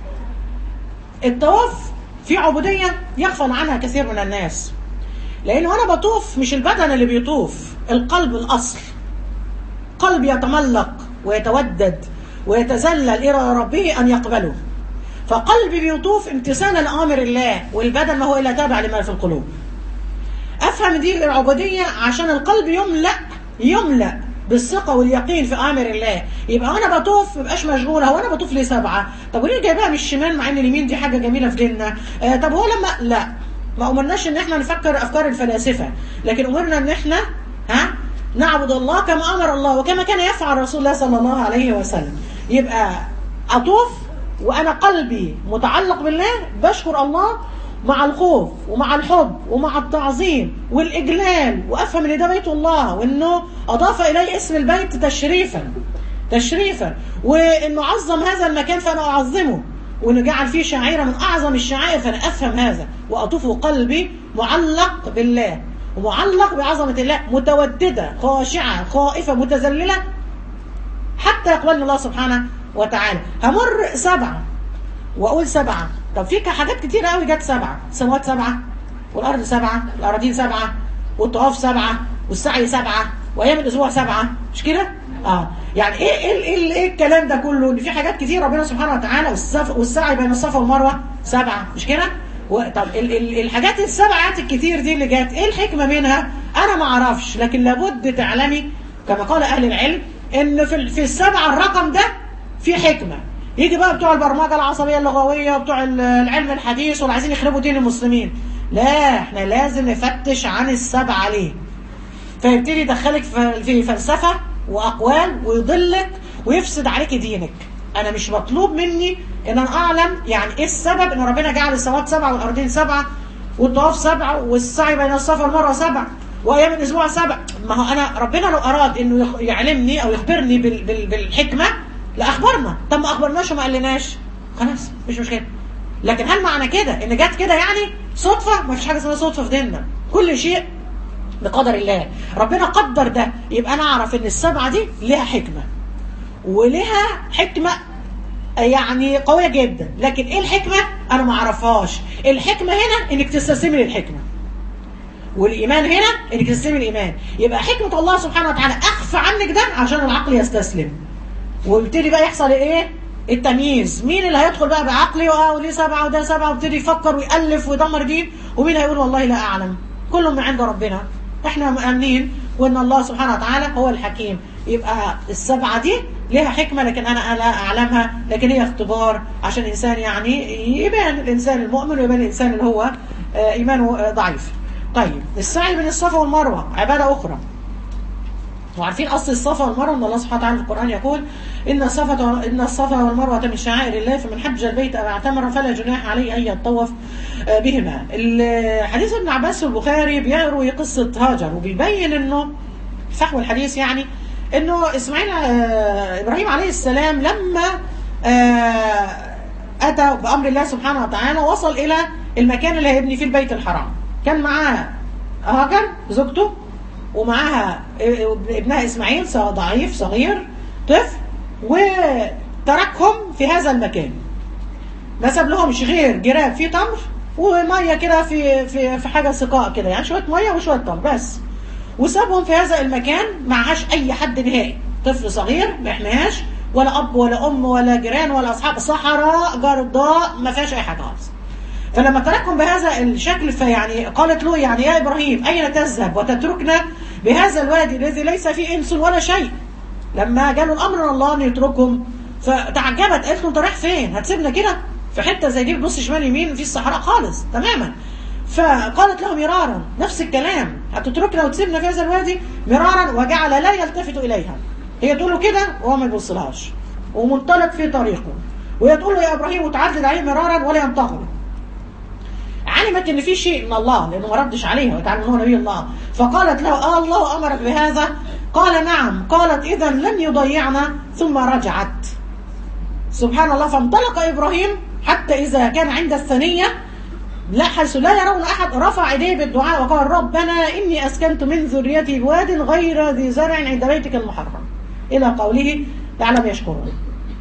[SPEAKER 2] الطواف في عبودية يغفل عنها كثير من الناس لأنه أنا بطوف مش البدن اللي بيطوف القلب الأصل قلب يتملق ويتودد ويتذلل إلى ربه أن يقبله فقلبي بيطوف امتثالا لأمر الله والبدن ما هو إلا تابع لما في القلوب أفهم دي العبودية عشان القلب يملأ يملأ بالثقة واليقين في أمر الله يبقى أنا بطوف مبقاش مشغولة هو أنا بطوف ليه سبعة طب وليه جايبها من الشمال مع إن اليمين دي حاجة جميلة في ديننا آه طب هو لما لا ما أمرناش إن إحنا نفكر أفكار الفلاسفة لكن أمرنا إن إحنا ها نعبد الله كما أمر الله وكما كان يفعل رسول الله صلى الله عليه وسلم يبقى أطوف وأنا قلبي متعلق بالله بشكر الله مع الخوف ومع الحب ومع التعظيم والإجلال وأفهم إن ده بيت الله وإنه أضاف إليه اسم البيت تشريفا تشريفا وإنه عظم هذا المكان فأنا أعظمه وإنه جعل فيه شعيرة من أعظم الشعائر فأنا أفهم هذا وأطوف قلبي معلق بالله ومعلق بعظمة الله متوددة خاشعة خائفة متذللة حتى يقبلني الله سبحانه وتعالى همر سبعة وأقول سبعة طب في حاجات كتير قوي جت سبعة السماوات سبعة والأرض سبعة الأراضين سبعة والطواف سبعة والسعي سبعة وأيام الأسبوع سبعة مش كده؟ اه يعني ايه ايه ايه, إيه الكلام ده كله ان في حاجات كتير ربنا سبحانه وتعالى والصف والسعي بين الصفا والمروه سبعه مش كده؟ طب ال ال الحاجات السبعات الكتير دي اللي جت ايه الحكمه منها؟ انا ما اعرفش لكن لابد تعلمي كما قال اهل العلم ان في في السبعه الرقم ده في حكمه يجي بقى بتوع البرمجه العصبيه اللغويه وبتوع العلم الحديث واللي عايزين يخربوا دين المسلمين لا احنا لازم نفتش عن السبعه ليه فيبتدي يدخلك في فلسفه واقوال ويضلك ويفسد عليك دينك انا مش مطلوب مني ان انا اعلم يعني ايه السبب ان ربنا جعل السماوات سبعه والارضين سبعه والطواف سبعه والسعي بين الصفا والمروه سبعه وايام الاسبوع سبع ما هو انا ربنا لو اراد انه يعلمني او يخبرني بال بال بالحكمه لاخبرنا طب ما اخبرناش وما قالناش خلاص مش مشكله لكن هل معنى كده ان جت كده يعني صدفه ما فيش حاجه اسمها صدفه في ديننا كل شيء بقدر الله ربنا قدر ده يبقى انا اعرف ان السبعه دي ليها حكمه ولها حكمه يعني قويه جدا لكن ايه الحكمه انا ما اعرفهاش الحكمه هنا انك تستسلمي للحكمه والايمان هنا انك تستسلمي الايمان يبقى حكمه الله سبحانه وتعالى اخفى عنك ده عشان العقل يستسلم ويبتدي بقى يحصل ايه التمييز مين اللي هيدخل بقى بعقلي اه ودي سبعه وده سبعه ويبتدي يفكر ويالف ويدمر دين ومين هيقول والله لا اعلم كله من عند ربنا احنا مؤمنين وان الله سبحانه وتعالى هو الحكيم يبقى السبعه دي ليها حكمه لكن انا لا اعلمها لكن هي اختبار عشان الانسان يعني يبان الانسان المؤمن ويبان الانسان اللي هو ايمانه ضعيف طيب السعي بين الصفا والمروه عباده اخرى وعارفين اصل الصفا والمروه ان الله سبحانه وتعالى في القران يقول ان الصفا ان الصفا والمروه من شعائر الله فمن حج البيت او اعتمر فلا جناح عليه ان يطوف بهما. حديث ابن عباس في البخاري بيروي قصه هاجر وبيبين انه فحوى الحديث يعني انه اسماعيل ابراهيم عليه السلام لما اتى بامر الله سبحانه وتعالى وصل الى المكان اللي هيبني فيه البيت الحرام. كان معاه هاجر زوجته ومعاها ابنها اسماعيل ضعيف صغير طفل وتركهم في هذا المكان ما ساب لهمش غير جراب فيه تمر وميه كده في في في حاجه سقاء كده يعني شويه ميه وشويه تمر بس وسابهم في هذا المكان معهاش اي حد نهائي طفل صغير ما يحميهاش ولا اب ولا ام ولا جيران ولا اصحاب صحراء جرداء ما فيهاش اي حاجه خالص فلما تركهم بهذا الشكل فيعني قالت له يعني يا ابراهيم اين تذهب وتتركنا بهذا الوادي الذي ليس فيه انس ولا شيء لما جاله الامر من الله ان يتركهم فتعجبت قالت له انت رايح فين هتسيبنا كده في حته زي دي بتبص شمال يمين في الصحراء خالص تماما فقالت له مرارا نفس الكلام هتتركنا وتسيبنا في هذا الوادي مرارا وجعل لا يلتفت اليها هي تقول له كده وهو ما يبصلهاش ومنطلق في طريقه وهي تقول له يا ابراهيم وتعدد عليه مرارا ولا ينتظر علمت ان في شيء من الله لانه ما ردش عليها وتعلم انه نبي الله فقالت له آه الله امرك بهذا قال نعم قالت اذا لن يضيعنا ثم رجعت سبحان الله فانطلق ابراهيم حتى اذا كان عند الثانيه لا حيث لا يرون احد رفع ايديه بالدعاء وقال ربنا اني اسكنت من ذريتي بواد غير ذي زرع عند بيتك المحرم الى قوله لعلهم يشكرون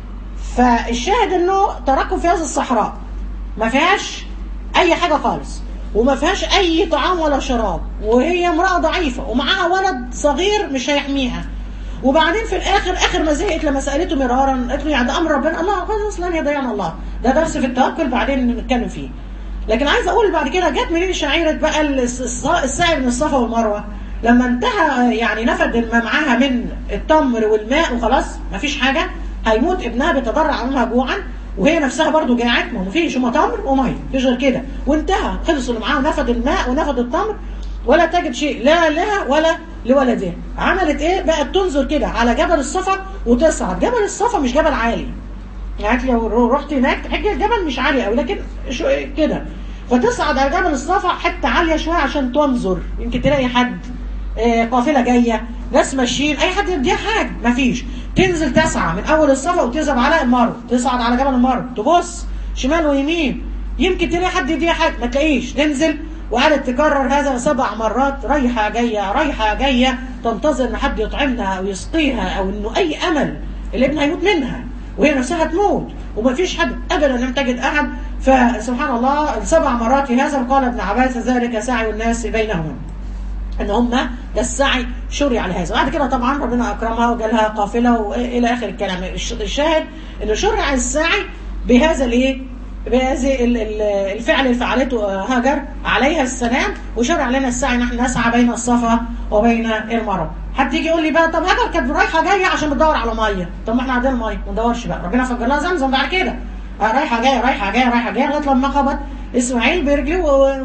[SPEAKER 2] فالشاهد انه تركهم في هذه الصحراء ما فيهاش اي حاجه خالص وما فيهاش اي طعام ولا شراب وهي امراه ضعيفه ومعاها ولد صغير مش هيحميها وبعدين في الاخر اخر ما زهقت لما سالته مرارا قالت له يعني ده امر ربنا الله خلاص لن يضيعنا الله ده درس في التوكل بعدين نتكلم فيه لكن عايز اقول بعد كده جت منين شعيره بقى السعي من الصفا والمروه لما انتهى يعني نفد ما معاها من التمر والماء وخلاص ما فيش حاجه هيموت ابنها بيتضرع امها جوعا وهي نفسها برضو جاعت ما فيش هما تمر وميه مفيش غير كده وانتهى خلص اللي معاها نفد الماء ونفد التمر ولا تجد شيء لا لها ولا لولدها عملت ايه بقت تنظر كده على جبل الصفا وتصعد جبل الصفا مش جبل عالي يعني لو رحت هناك تحجي الجبل مش عالي قوي لكن شو كده فتصعد على جبل الصفا حتة عالية شوية عشان تنظر يمكن تلاقي حد آه قافلة جاية ناس ماشيين اي حد يديها حاجة مفيش تنزل تسعى من اول الصفا وتذهب على المرو تصعد على جبل المرو تبص شمال ويمين يمكن تلاقي حد يديها حاجة ما تلاقيش تنزل وقعدت تكرر هذا سبع مرات رايحة جاية رايحة جاية تنتظر ان حد يطعمها او يسقيها او انه اي امل الابن هيموت منها وهي نفسها تموت وما فيش حد ابدا لم تجد احد فسبحان الله السبع مرات في هذا قال ابن عباس ذلك سعي الناس بينهم ان هم ده السعي شرع لهذا بعد كده طبعا ربنا اكرمها وجالها قافله والى اخر الكلام الشاهد انه شرع السعي بهذا الايه بهذه الفعل اللي فعلته هاجر عليها السلام وشرع لنا السعي نحن نسعى بين الصفا وبين المروه حد يجي يقول لي بقى طب هاجر كانت رايحه جايه عشان بتدور على ميه طب ما احنا عندنا ميه ما ندورش بقى ربنا فجر لها زمزم بعد كده رايحه جايه رايحه جايه رايحه جايه لغايه لما خبط اسماعيل برجله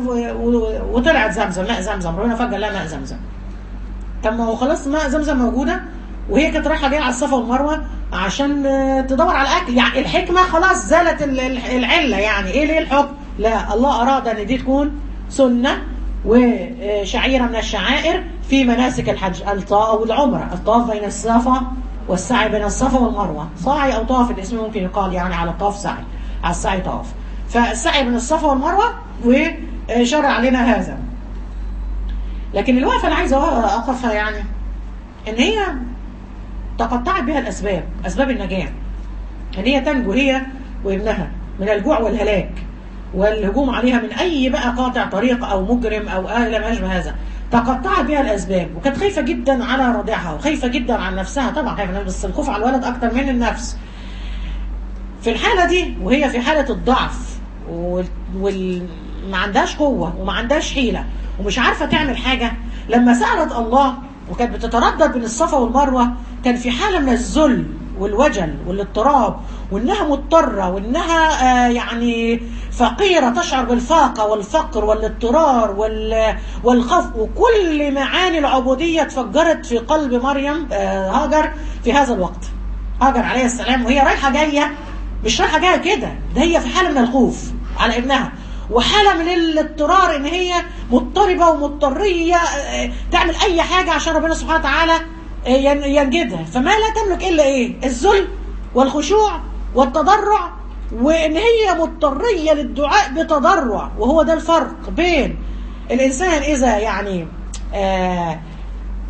[SPEAKER 2] وطلعت زمزم ماء زمزم ربنا فجر لها ماء زمزم طب ما هو خلاص ماء زمزم موجوده وهي كانت رايحه جايه على الصفا والمروه عشان تدور على الاكل يعني الحكمه خلاص زالت العله يعني ايه ليه الحكم لا الله اراد ان دي تكون سنه وشعيره من الشعائر في مناسك الحج او العمره الطواف بين الصفا والسعي بين الصفا والمروه سعي او طواف الاسم ممكن يقال يعني على الطواف سعي على السعي طواف فالسعي بين الصفا والمروه وشرع لنا هذا لكن الوقفه اللي عايزه اقفها يعني ان هي تقطعت بها الاسباب اسباب النجاه ان هي تنجو هي وابنها من الجوع والهلاك والهجوم عليها من اي بقى قاطع طريق او مجرم او الى ما اشبه هذا تقطعت بها الاسباب وكانت خايفه جدا على رضيعها وخايفه جدا عن نفسها طبعا خايفه بس الخوف على الولد اكتر من النفس في الحاله دي وهي في حاله الضعف وال... وال... ما عندهاش قوه وما عندهاش حيله ومش عارفه تعمل حاجه لما سالت الله وكانت بتتردد بين الصفا والمروه كان في حاله من الذل والوجل والاضطراب وانها مضطره وانها آه يعني فقيره تشعر بالفاقه والفقر والاضطرار والخوف وكل معاني العبوديه اتفجرت في قلب مريم آه هاجر في هذا الوقت هاجر عليه السلام وهي رايحه جايه مش رايحه جايه كده ده هي في حاله من الخوف على ابنها وحاله من الاضطرار ان هي مضطربه ومضطريه تعمل اي حاجه عشان ربنا سبحانه وتعالى ينجدها فما لا تملك الا ايه الذل والخشوع والتضرع وان هي مضطريه للدعاء بتضرع وهو ده الفرق بين الانسان اذا يعني آه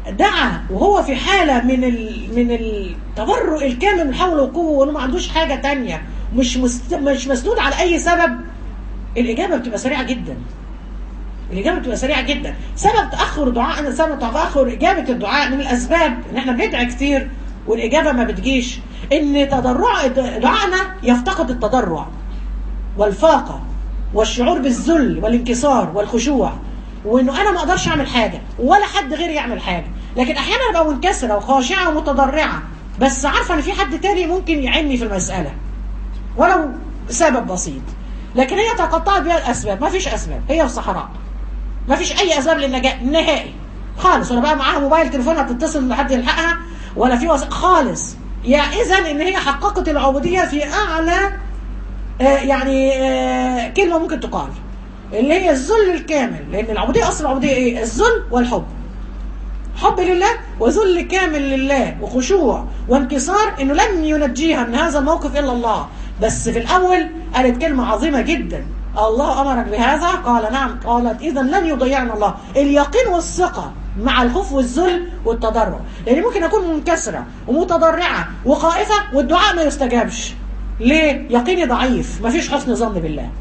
[SPEAKER 2] دعا وهو في حاله من ال... من التبرؤ الكامل من حول وقوه وانه ما عندوش حاجه تانية مش مست... مش مسنود على اي سبب الاجابه بتبقى سريعه جدا الاجابه بتبقى سريعه جدا سبب تاخر دعائنا سبب تاخر اجابه الدعاء من الاسباب ان احنا بندعي كتير والاجابه ما بتجيش ان تضرع دعائنا يفتقد التضرع والفاقه والشعور بالذل والانكسار والخشوع وانه انا ما اقدرش اعمل حاجه ولا حد غيري يعمل حاجه لكن احيانا ابقى منكسره وخاشعه ومتضرعه بس عارفه ان في حد تاني ممكن يعيني في المساله ولو سبب بسيط لكن هي تقطعت بها الاسباب ما فيش اسباب هي في صحراء ما فيش اي اسباب للنجاه نهائي خالص ولا بقى معاها موبايل تليفونها بتتصل لحد يلحقها ولا في وس... خالص يعني اذا ان هي حققت العبوديه في اعلى آه يعني آه كلمه ممكن تقال اللي هي الذل الكامل لان العبوديه اصل العبوديه ايه الذل والحب حب لله وذل كامل لله وخشوع وانكسار انه لن ينجيها من هذا الموقف الا الله بس في الاول قالت كلمه عظيمه جدا الله امرك بهذا قال نعم قالت اذا لن يضيعنا الله اليقين والثقه مع الخوف والذل والتضرع لان ممكن اكون منكسره ومتضرعه وخائفه والدعاء ما يستجابش ليه يقيني ضعيف مفيش حسن ظن بالله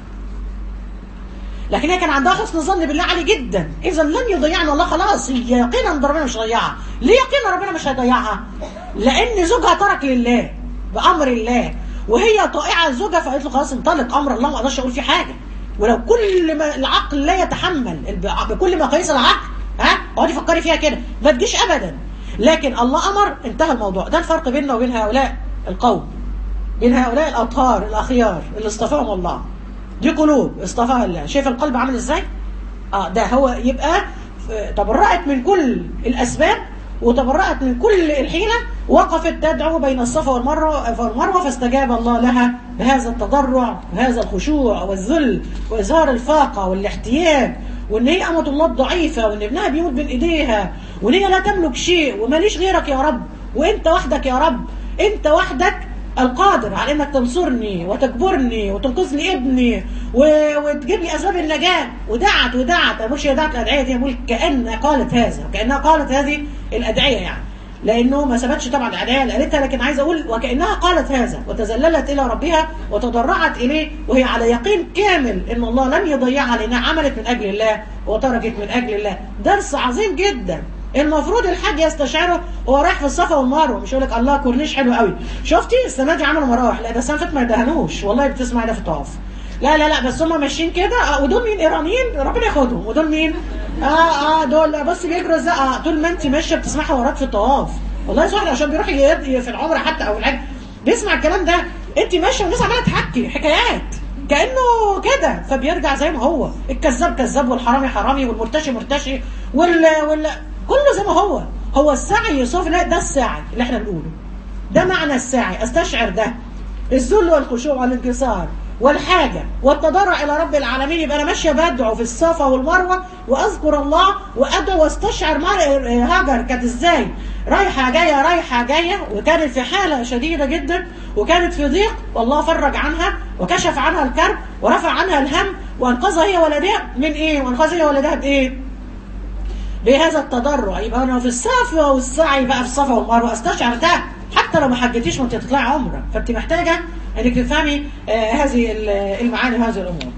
[SPEAKER 2] لكن هي كان عندها حسن ظن بالله عالي جدا اذا لن يضيعنا الله خلاص هي يقينا ان ربنا مش هيضيعها ليه يقينا ربنا مش هيضيعها لان زوجها ترك لله بامر الله وهي طائعه زوجها فقالت له خلاص انطلق امر الله ما اقدرش اقول فيه حاجه ولو كل ما العقل لا يتحمل بكل مقاييس العقل ها اقعدي فكري فيها كده ما تجيش ابدا لكن الله امر انتهى الموضوع ده الفرق بيننا وبين هؤلاء القوم بين هؤلاء الاطهار الاخيار اللي اصطفاهم الله دي قلوب اصطفاها الله شايف القلب عامل ازاي اه ده هو يبقى تبرأت من كل الاسباب وتبرأت من كل الحيلة وقفت تدعو بين الصفا والمروة والمروة فاستجاب الله لها بهذا التضرع وهذا الخشوع والذل وإظهار الفاقة والاحتياج وان هي امة الله ضعيفة وان ابنها بيموت بين ايديها وان هي لا تملك شيء وماليش غيرك يا رب وانت وحدك يا رب انت وحدك القادر على انك تنصرني وتجبرني وتنقذ لي ابني و... وتجيب لي اسباب النجاه ودعت ودعت مش هي دعت الادعيه دي بقول كان قالت هذا كانها قالت هذه الادعيه يعني لانه ما ثبتش طبعا الادعيه اللي قالتها لكن عايز اقول وكانها قالت هذا وتذللت الى ربها وتضرعت اليه وهي على يقين كامل ان الله لن يضيعها لانها عملت من اجل الله وتركت من اجل الله درس عظيم جدا المفروض الحاج يستشعره وهو رايح في الصفا والمروه مش يقول لك الله كورنيش حلو قوي شفتي السنه دي عملوا مراوح لا ده السنه اللي فاتت ما يدهنوش والله بتسمع ده في الطواف لا لا لا بس هم ماشيين كده آه ودول مين ايرانيين ربنا ياخدهم ودول مين اه اه دول بص بيجروا ازاي اه طول ما انت ماشيه بتسمعي وراك في الطواف والله صح عشان بيروح في العمره حتى او الحج بيسمع الكلام ده انت ماشيه والناس عماله تحكي حكايات كانه كده فبيرجع زي ما هو الكذاب كذاب والحرامي حرامي والمرتشي مرتشي وال وال كله زي ما هو هو السعي يصاف لا ده السعي اللي احنا بنقوله ده معنى السعي استشعر ده الذل والخشوع والانكسار والحاجة والتضرع إلى رب العالمين يبقى أنا ماشية بدعو في الصفا والمروة وأذكر الله وأدعو واستشعر هاجر كانت إزاي رايحة جاية رايحة جاية وكانت في حالة شديدة جدا وكانت في ضيق والله فرج عنها وكشف عنها الكرب ورفع عنها الهم وأنقذها هي ولدها من إيه وأنقذها هي ولدها بإيه بهذا التضرع يبقى انا في الصفا والسعي بقى في الصفا والمروه استشعر ده حتى لو ما حجتيش وانت تطلعي عمره فانت محتاجه انك تفهمي آه هذه المعاني وهذه الامور.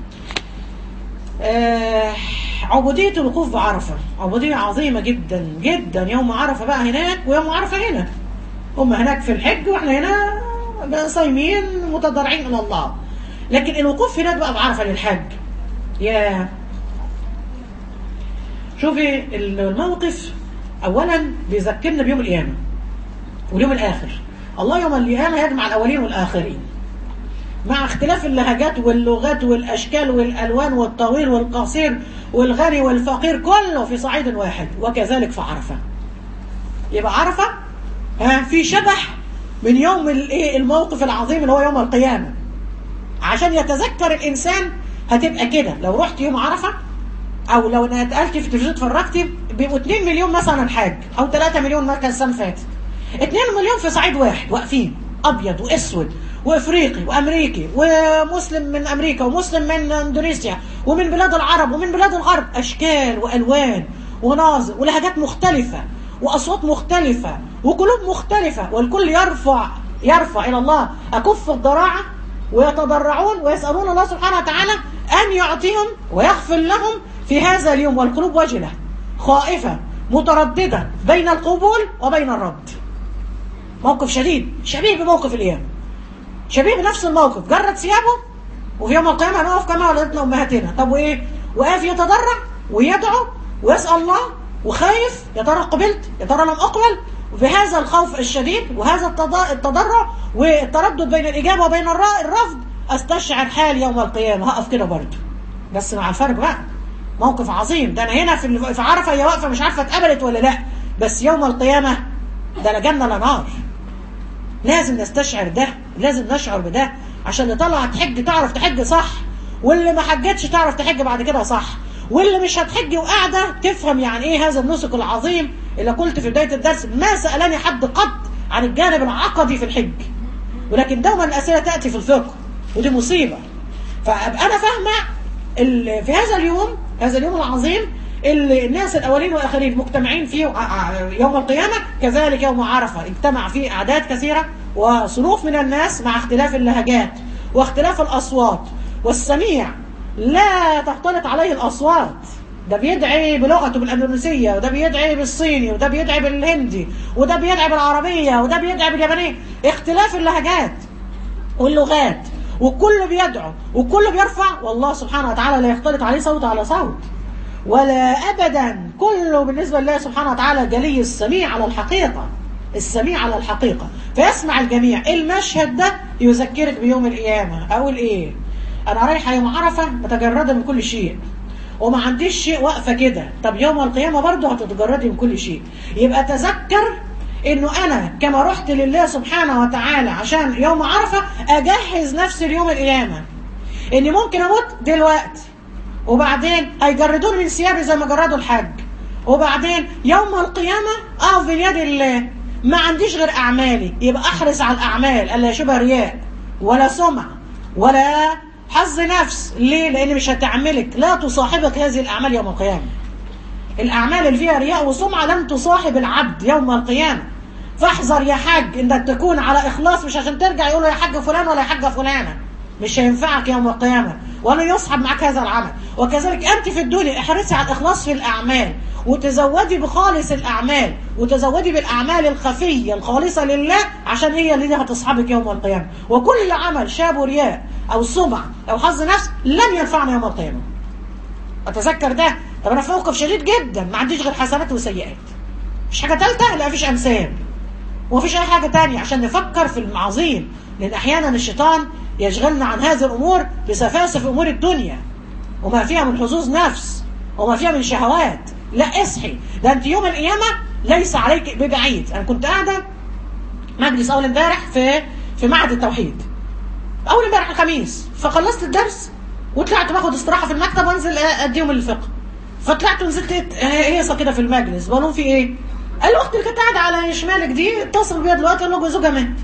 [SPEAKER 2] آه عبوديه الوقوف بعرفه عبوديه عظيمه جدا جدا يوم عرفه بقى هناك ويوم عرفه هنا. هم هناك في الحج واحنا هنا صايمين متضرعين الى الله. لكن الوقوف هناك بقى بعرفه للحج. يا شوفي الموقف اولا بيذكرنا بيوم القيامه واليوم الاخر الله يوم القيامه يجمع الاولين والاخرين مع اختلاف اللهجات واللغات والاشكال والالوان والطويل والقصير والغني والفقير كله في صعيد واحد وكذلك في عرفه يبقى عرفه ها في شبح من يوم الايه الموقف العظيم اللي هو يوم القيامه عشان يتذكر الانسان هتبقى كده لو رحت يوم عرفه او لو اتقلت في التلفزيون اتفرجتي بيبقوا 2 مليون مثلا حاج او 3 مليون مركز السنه فاتت 2 مليون في صعيد واحد واقفين ابيض واسود وافريقي وامريكي ومسلم من امريكا ومسلم من اندونيسيا ومن بلاد العرب ومن بلاد الغرب اشكال والوان وناظر ولهجات مختلفه واصوات مختلفه وقلوب مختلفه والكل يرفع يرفع الى الله اكف الضراعه ويتضرعون ويسالون الله سبحانه وتعالى ان يعطيهم ويغفر لهم في هذا اليوم والقلوب وجله خائفه متردده بين القبول وبين الرد موقف شديد شبيه بموقف القيامه شبيه بنفس الموقف جرد ثيابه وفي يوم القيامه هنقف كما ولدتنا امهاتنا طب وايه وقاف يتضرع ويدعو ويسال الله وخايف يا ترى قبلت يا ترى لم اقبل بهذا الخوف الشديد وهذا التض- التضرع والتردد بين الاجابه وبين الر- الرفض استشعر حال يوم القيامه هقف كده برضه بس مع الفرق بقى موقف عظيم ده انا هنا في ال- في عرفه هي واقفه مش عارفه اتقبلت ولا لا بس يوم القيامه ده لا جنه لا نار لازم نستشعر ده لازم نشعر بده عشان اللي طلع تحج تعرف تحج صح واللي ما حجتش تعرف تحج بعد كده صح واللي مش هتحج وقاعده تفهم يعني ايه هذا النسك العظيم اللي قلت في بدايه الدرس ما سالني حد قط عن الجانب العقدي في الحج ولكن دوما الاسئله تاتي في الفقه ودي مصيبه فابقى انا فاهمه ال- في هذا اليوم هذا اليوم العظيم اللي الناس الاولين والاخرين مجتمعين فيه ع- ع- يوم القيامه كذلك يوم عرفه اجتمع فيه اعداد كثيره وصنوف من الناس مع اختلاف اللهجات واختلاف الاصوات والسميع لا تختلط عليه الاصوات ده بيدعي بلغته بالاندونيسيه وده بيدعي بالصيني وده بيدعي بالهندي وده بيدعي بالعربيه وده بيدعي باليابانيه اختلاف اللهجات واللغات وكله بيدعو وكله بيرفع والله سبحانه وتعالى لا يختلط عليه صوت على صوت ولا ابدا كله بالنسبه لله سبحانه وتعالى جلي السميع على الحقيقه السميع على الحقيقه فيسمع الجميع المشهد ده يذكرك بيوم القيامه اقول ايه انا رايحه يوم عرفه متجرده من كل شيء وما عنديش شيء واقفه كده طب يوم القيامه برضه هتتجردي من كل شيء يبقى تذكر انه انا كما رحت لله سبحانه وتعالى عشان يوم عرفه اجهز نفسي ليوم القيامه اني ممكن اموت دلوقتي وبعدين هيجردوني من ثيابي زي ما جردوا الحج وبعدين يوم القيامه اقف بين يد الله ما عنديش غير اعمالي يبقى احرص على الاعمال الا يشوبها رياء ولا سمعه ولا حظ نفس ليه لان مش هتعملك لا تصاحبك هذه الاعمال يوم القيامه الأعمال اللي فيها رياء وسمعة لن تصاحب العبد يوم القيامة فاحذر يا حاج انك تكون على إخلاص مش عشان ترجع يقولوا يا حاج فلان ولا يا حاجة فلانة مش هينفعك يوم القيامة ولا يصحب معك هذا العمل وكذلك أنت في الدنيا احرصي على الإخلاص في الأعمال وتزودي بخالص الأعمال وتزودي بالأعمال الخفية الخالصة لله عشان هي اللي هتصحبك يوم القيامة وكل عمل شاب رياء أو سمع أو حظ نفس لن ينفعنا يوم القيامة اتذكر ده طب انا في موقف شديد جدا ما عنديش غير حسنات وسيئات مش حاجه ثالثه لا مفيش امثال ومفيش اي حاجه تانية عشان نفكر في المعاصين لان احيانا الشيطان يشغلنا عن هذه الامور بسفاسف امور الدنيا وما فيها من حظوظ نفس وما فيها من شهوات لا اصحي ده انت يوم القيامه ليس عليك ببعيد انا كنت قاعده مجلس اول امبارح في في معهد التوحيد اول امبارح الخميس فخلصت الدرس وطلعت باخد استراحه في المكتب وانزل اديهم الفقه فطلعت ونزلت هيصه كده في المجلس بقول لهم في ايه؟ قال له اختي اللي كانت قاعده على شمالك دي اتصل بيا دلوقتي قال له زوجها مات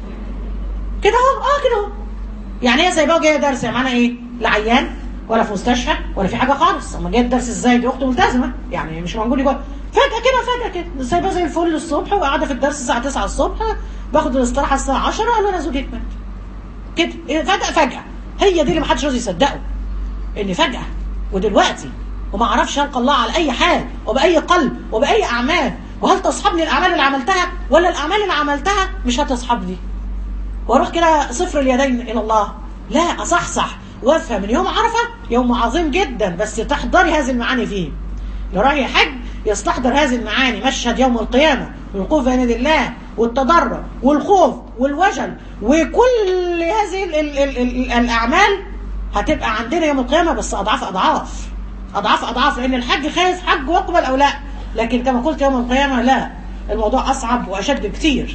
[SPEAKER 2] كده اهو اه كده اهو يعني هي سايباه وجايه درس يعني معناها ايه؟ لا عيان ولا في مستشفى ولا في حاجه خالص اما جايه الدرس ازاي دي اخته ملتزمه يعني مش موجود جوه فجاه كده فجاه كده سايباه زي الفل الصبح وقاعده في الدرس الساعه 9 الصبح باخد الاستراحه الساعه 10 قال له انا زوجك مات كده فجاه فجاه هي دي اللي محدش راضي يصدقه ان فجاه ودلوقتي وما اعرفش القى الله على اي حال وباي قلب وباي اعمال وهل تصحبني الاعمال اللي عملتها ولا الاعمال اللي عملتها مش هتصحبني واروح كده صفر اليدين الى الله لا اصحصح وافهم من يوم عرفه يوم عظيم جدا بس تحضري هذه المعاني فيه اللي رايح يحج يستحضر هذه المعاني مشهد يوم القيامه والوقوف بين يدي الله والتضرع والخوف والوجل وكل هذه ال ال ال ال الاعمال هتبقى عندنا يوم القيامه بس اضعاف اضعاف اضعاف اضعاف لان الحج خايف حج واقبل او لا لكن كما قلت يوم القيامه لا الموضوع اصعب واشد بكتير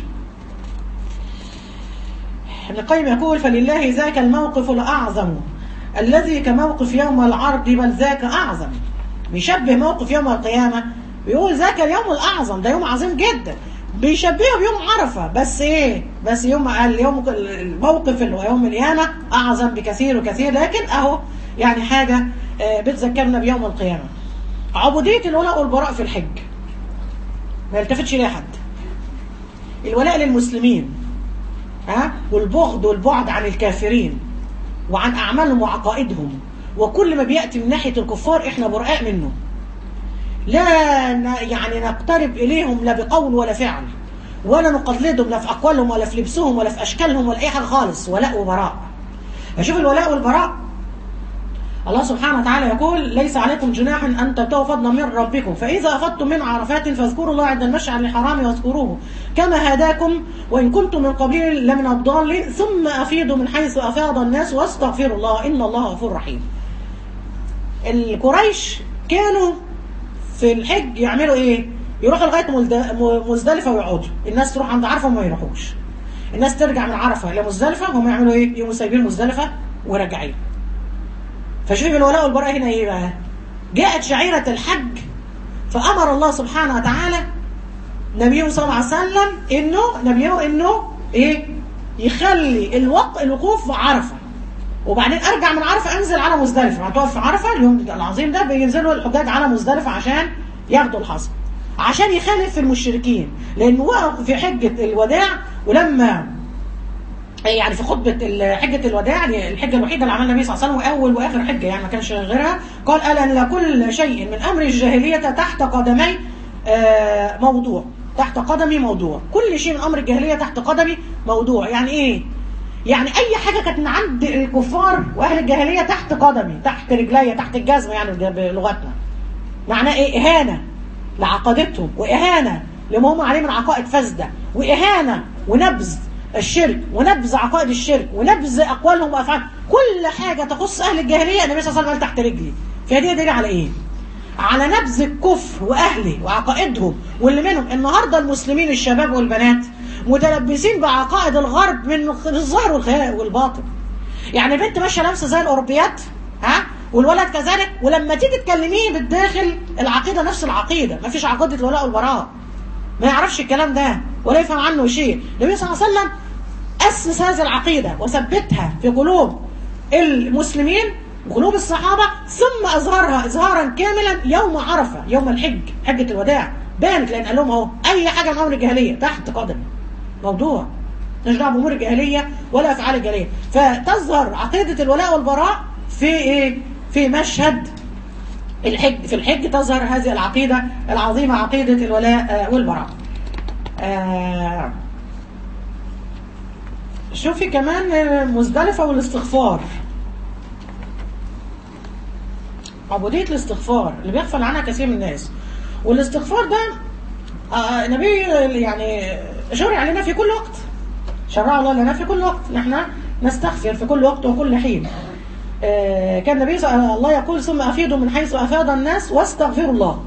[SPEAKER 2] ابن القيم يقول فلله ذاك الموقف الاعظم الذي كموقف يوم العرض بل ذاك اعظم بيشبه موقف يوم القيامه بيقول ذاك اليوم الاعظم ده يوم عظيم جدا بيشبهه بيوم عرفه بس ايه بس يوم اليوم الموقف اللي هو يوم القيامه اعظم بكثير وكثير لكن اهو يعني حاجه بتذكرنا بيوم القيامه عبوديه الولاء والبراء في الحج ما يلتفتش ليه حد الولاء للمسلمين ها والبغض والبعد عن الكافرين وعن اعمالهم وعقائدهم وكل ما بياتي من ناحيه الكفار احنا براء منه لا ن- يعني نقترب اليهم لا بقول ولا فعل ولا نقلدهم لا في اقوالهم ولا في لبسهم ولا في اشكالهم ولا اي حاجه خالص ولاء وبراء فشوف الولاء والبراء الله سبحانه وتعالى يقول ليس عليكم جناح أن تبتغوا فضلا من ربكم فإذا أفضتم من عرفات فاذكروا الله عند المشعر الحرام واذكروه كما هداكم وإن كنتم من قبله لمن الضالين ثم أفيضوا من حيث أفاض الناس واستغفروا الله إن الله غفور رحيم القريش كانوا في الحج يعملوا إيه يروحوا لغاية ملد- م- مزدلفة ويقعدوا الناس تروح عند عرفة وما يروحوش الناس ترجع من عرفة إلى مزدلفة هم يعملوا إيه يقوموا سايبين مزدلفة وراجعين فشوف الولاء والبراء هنا ايه بقى جاءت شعيرة الحج فأمر الله سبحانه وتعالى نبيه صلى الله عليه وسلم انه نبيه انه ايه يخلي الوق... الوقوف في عرفة وبعدين ارجع من عرفة انزل على مزدلفة هتقف في عرفة اليوم العظيم ده بينزلوا الحجاج على مزدلفة عشان ياخدوا الحصى عشان يخالف في المشركين لانه وقف في حجة الوداع ولما يعني في خطبة ال- حجة الوداع يعني الحجة الوحيدة اللي عملها النبي صلى الله عليه وسلم وأول وآخر حجة يعني ما كانش غيرها قال ألا إن كل شيء من أمر الجاهلية تحت قدمي آه، موضوع تحت قدمي موضوع كل شيء من أمر الجاهلية تحت قدمي موضوع يعني إيه؟ يعني أي حاجة كانت من عند الكفار وأهل الجاهلية تحت قدمي تحت رجلي تحت الجزمة يعني بلغتنا معناه إيه؟ إهانة لعقيدتهم وإهانة لما هم عليه من عقائد فاسدة وإهانة ونبذ الشرك ونبذ عقائد الشرك ونبذ أقوالهم وأفعالهم كل حاجة تخص أهل الجاهلية النبي صلى الله عليه وسلم قال تحت رجلي فهي دي على إيه؟ على نبذ الكفر وأهله وعقائدهم واللي منهم النهاردة المسلمين الشباب والبنات متلبسين بعقائد الغرب من الظاهر والخيال والباطن يعني بنت ماشيه لابسه زي الاوروبيات ها والولد كذلك ولما تيجي تكلميه بالداخل العقيده نفس العقيده ما فيش عقيده الولاء والبراء ما يعرفش الكلام ده ولا يفهم عنه شيء النبي صلى الله عليه وسلم اسس هذه العقيده وثبتها في قلوب المسلمين وقلوب الصحابه ثم اظهرها اظهارا كاملا يوم عرفه يوم الحج حجه الوداع بانت لان قال لهم اهو اي حاجه من امر الجاهليه تحت قدمي موضوع مش دعوه بامور الجاهليه ولا افعال الجاهليه فتظهر عقيده الولاء والبراء في ايه في مشهد الحج في الحج تظهر هذه العقيده العظيمه عقيده الولاء آه، والبراء آه، شوفي كمان مزدلفه والاستغفار عبوديه الاستغفار اللي بيغفل عنها كثير من الناس والاستغفار ده آه، النبي يعني شرع لنا في كل وقت شرع الله لنا في كل وقت نحن نستغفر في كل وقت وكل حين آه، كان النبي صلى الله يقول ثم افيضوا من حيث افاض الناس واستغفروا الله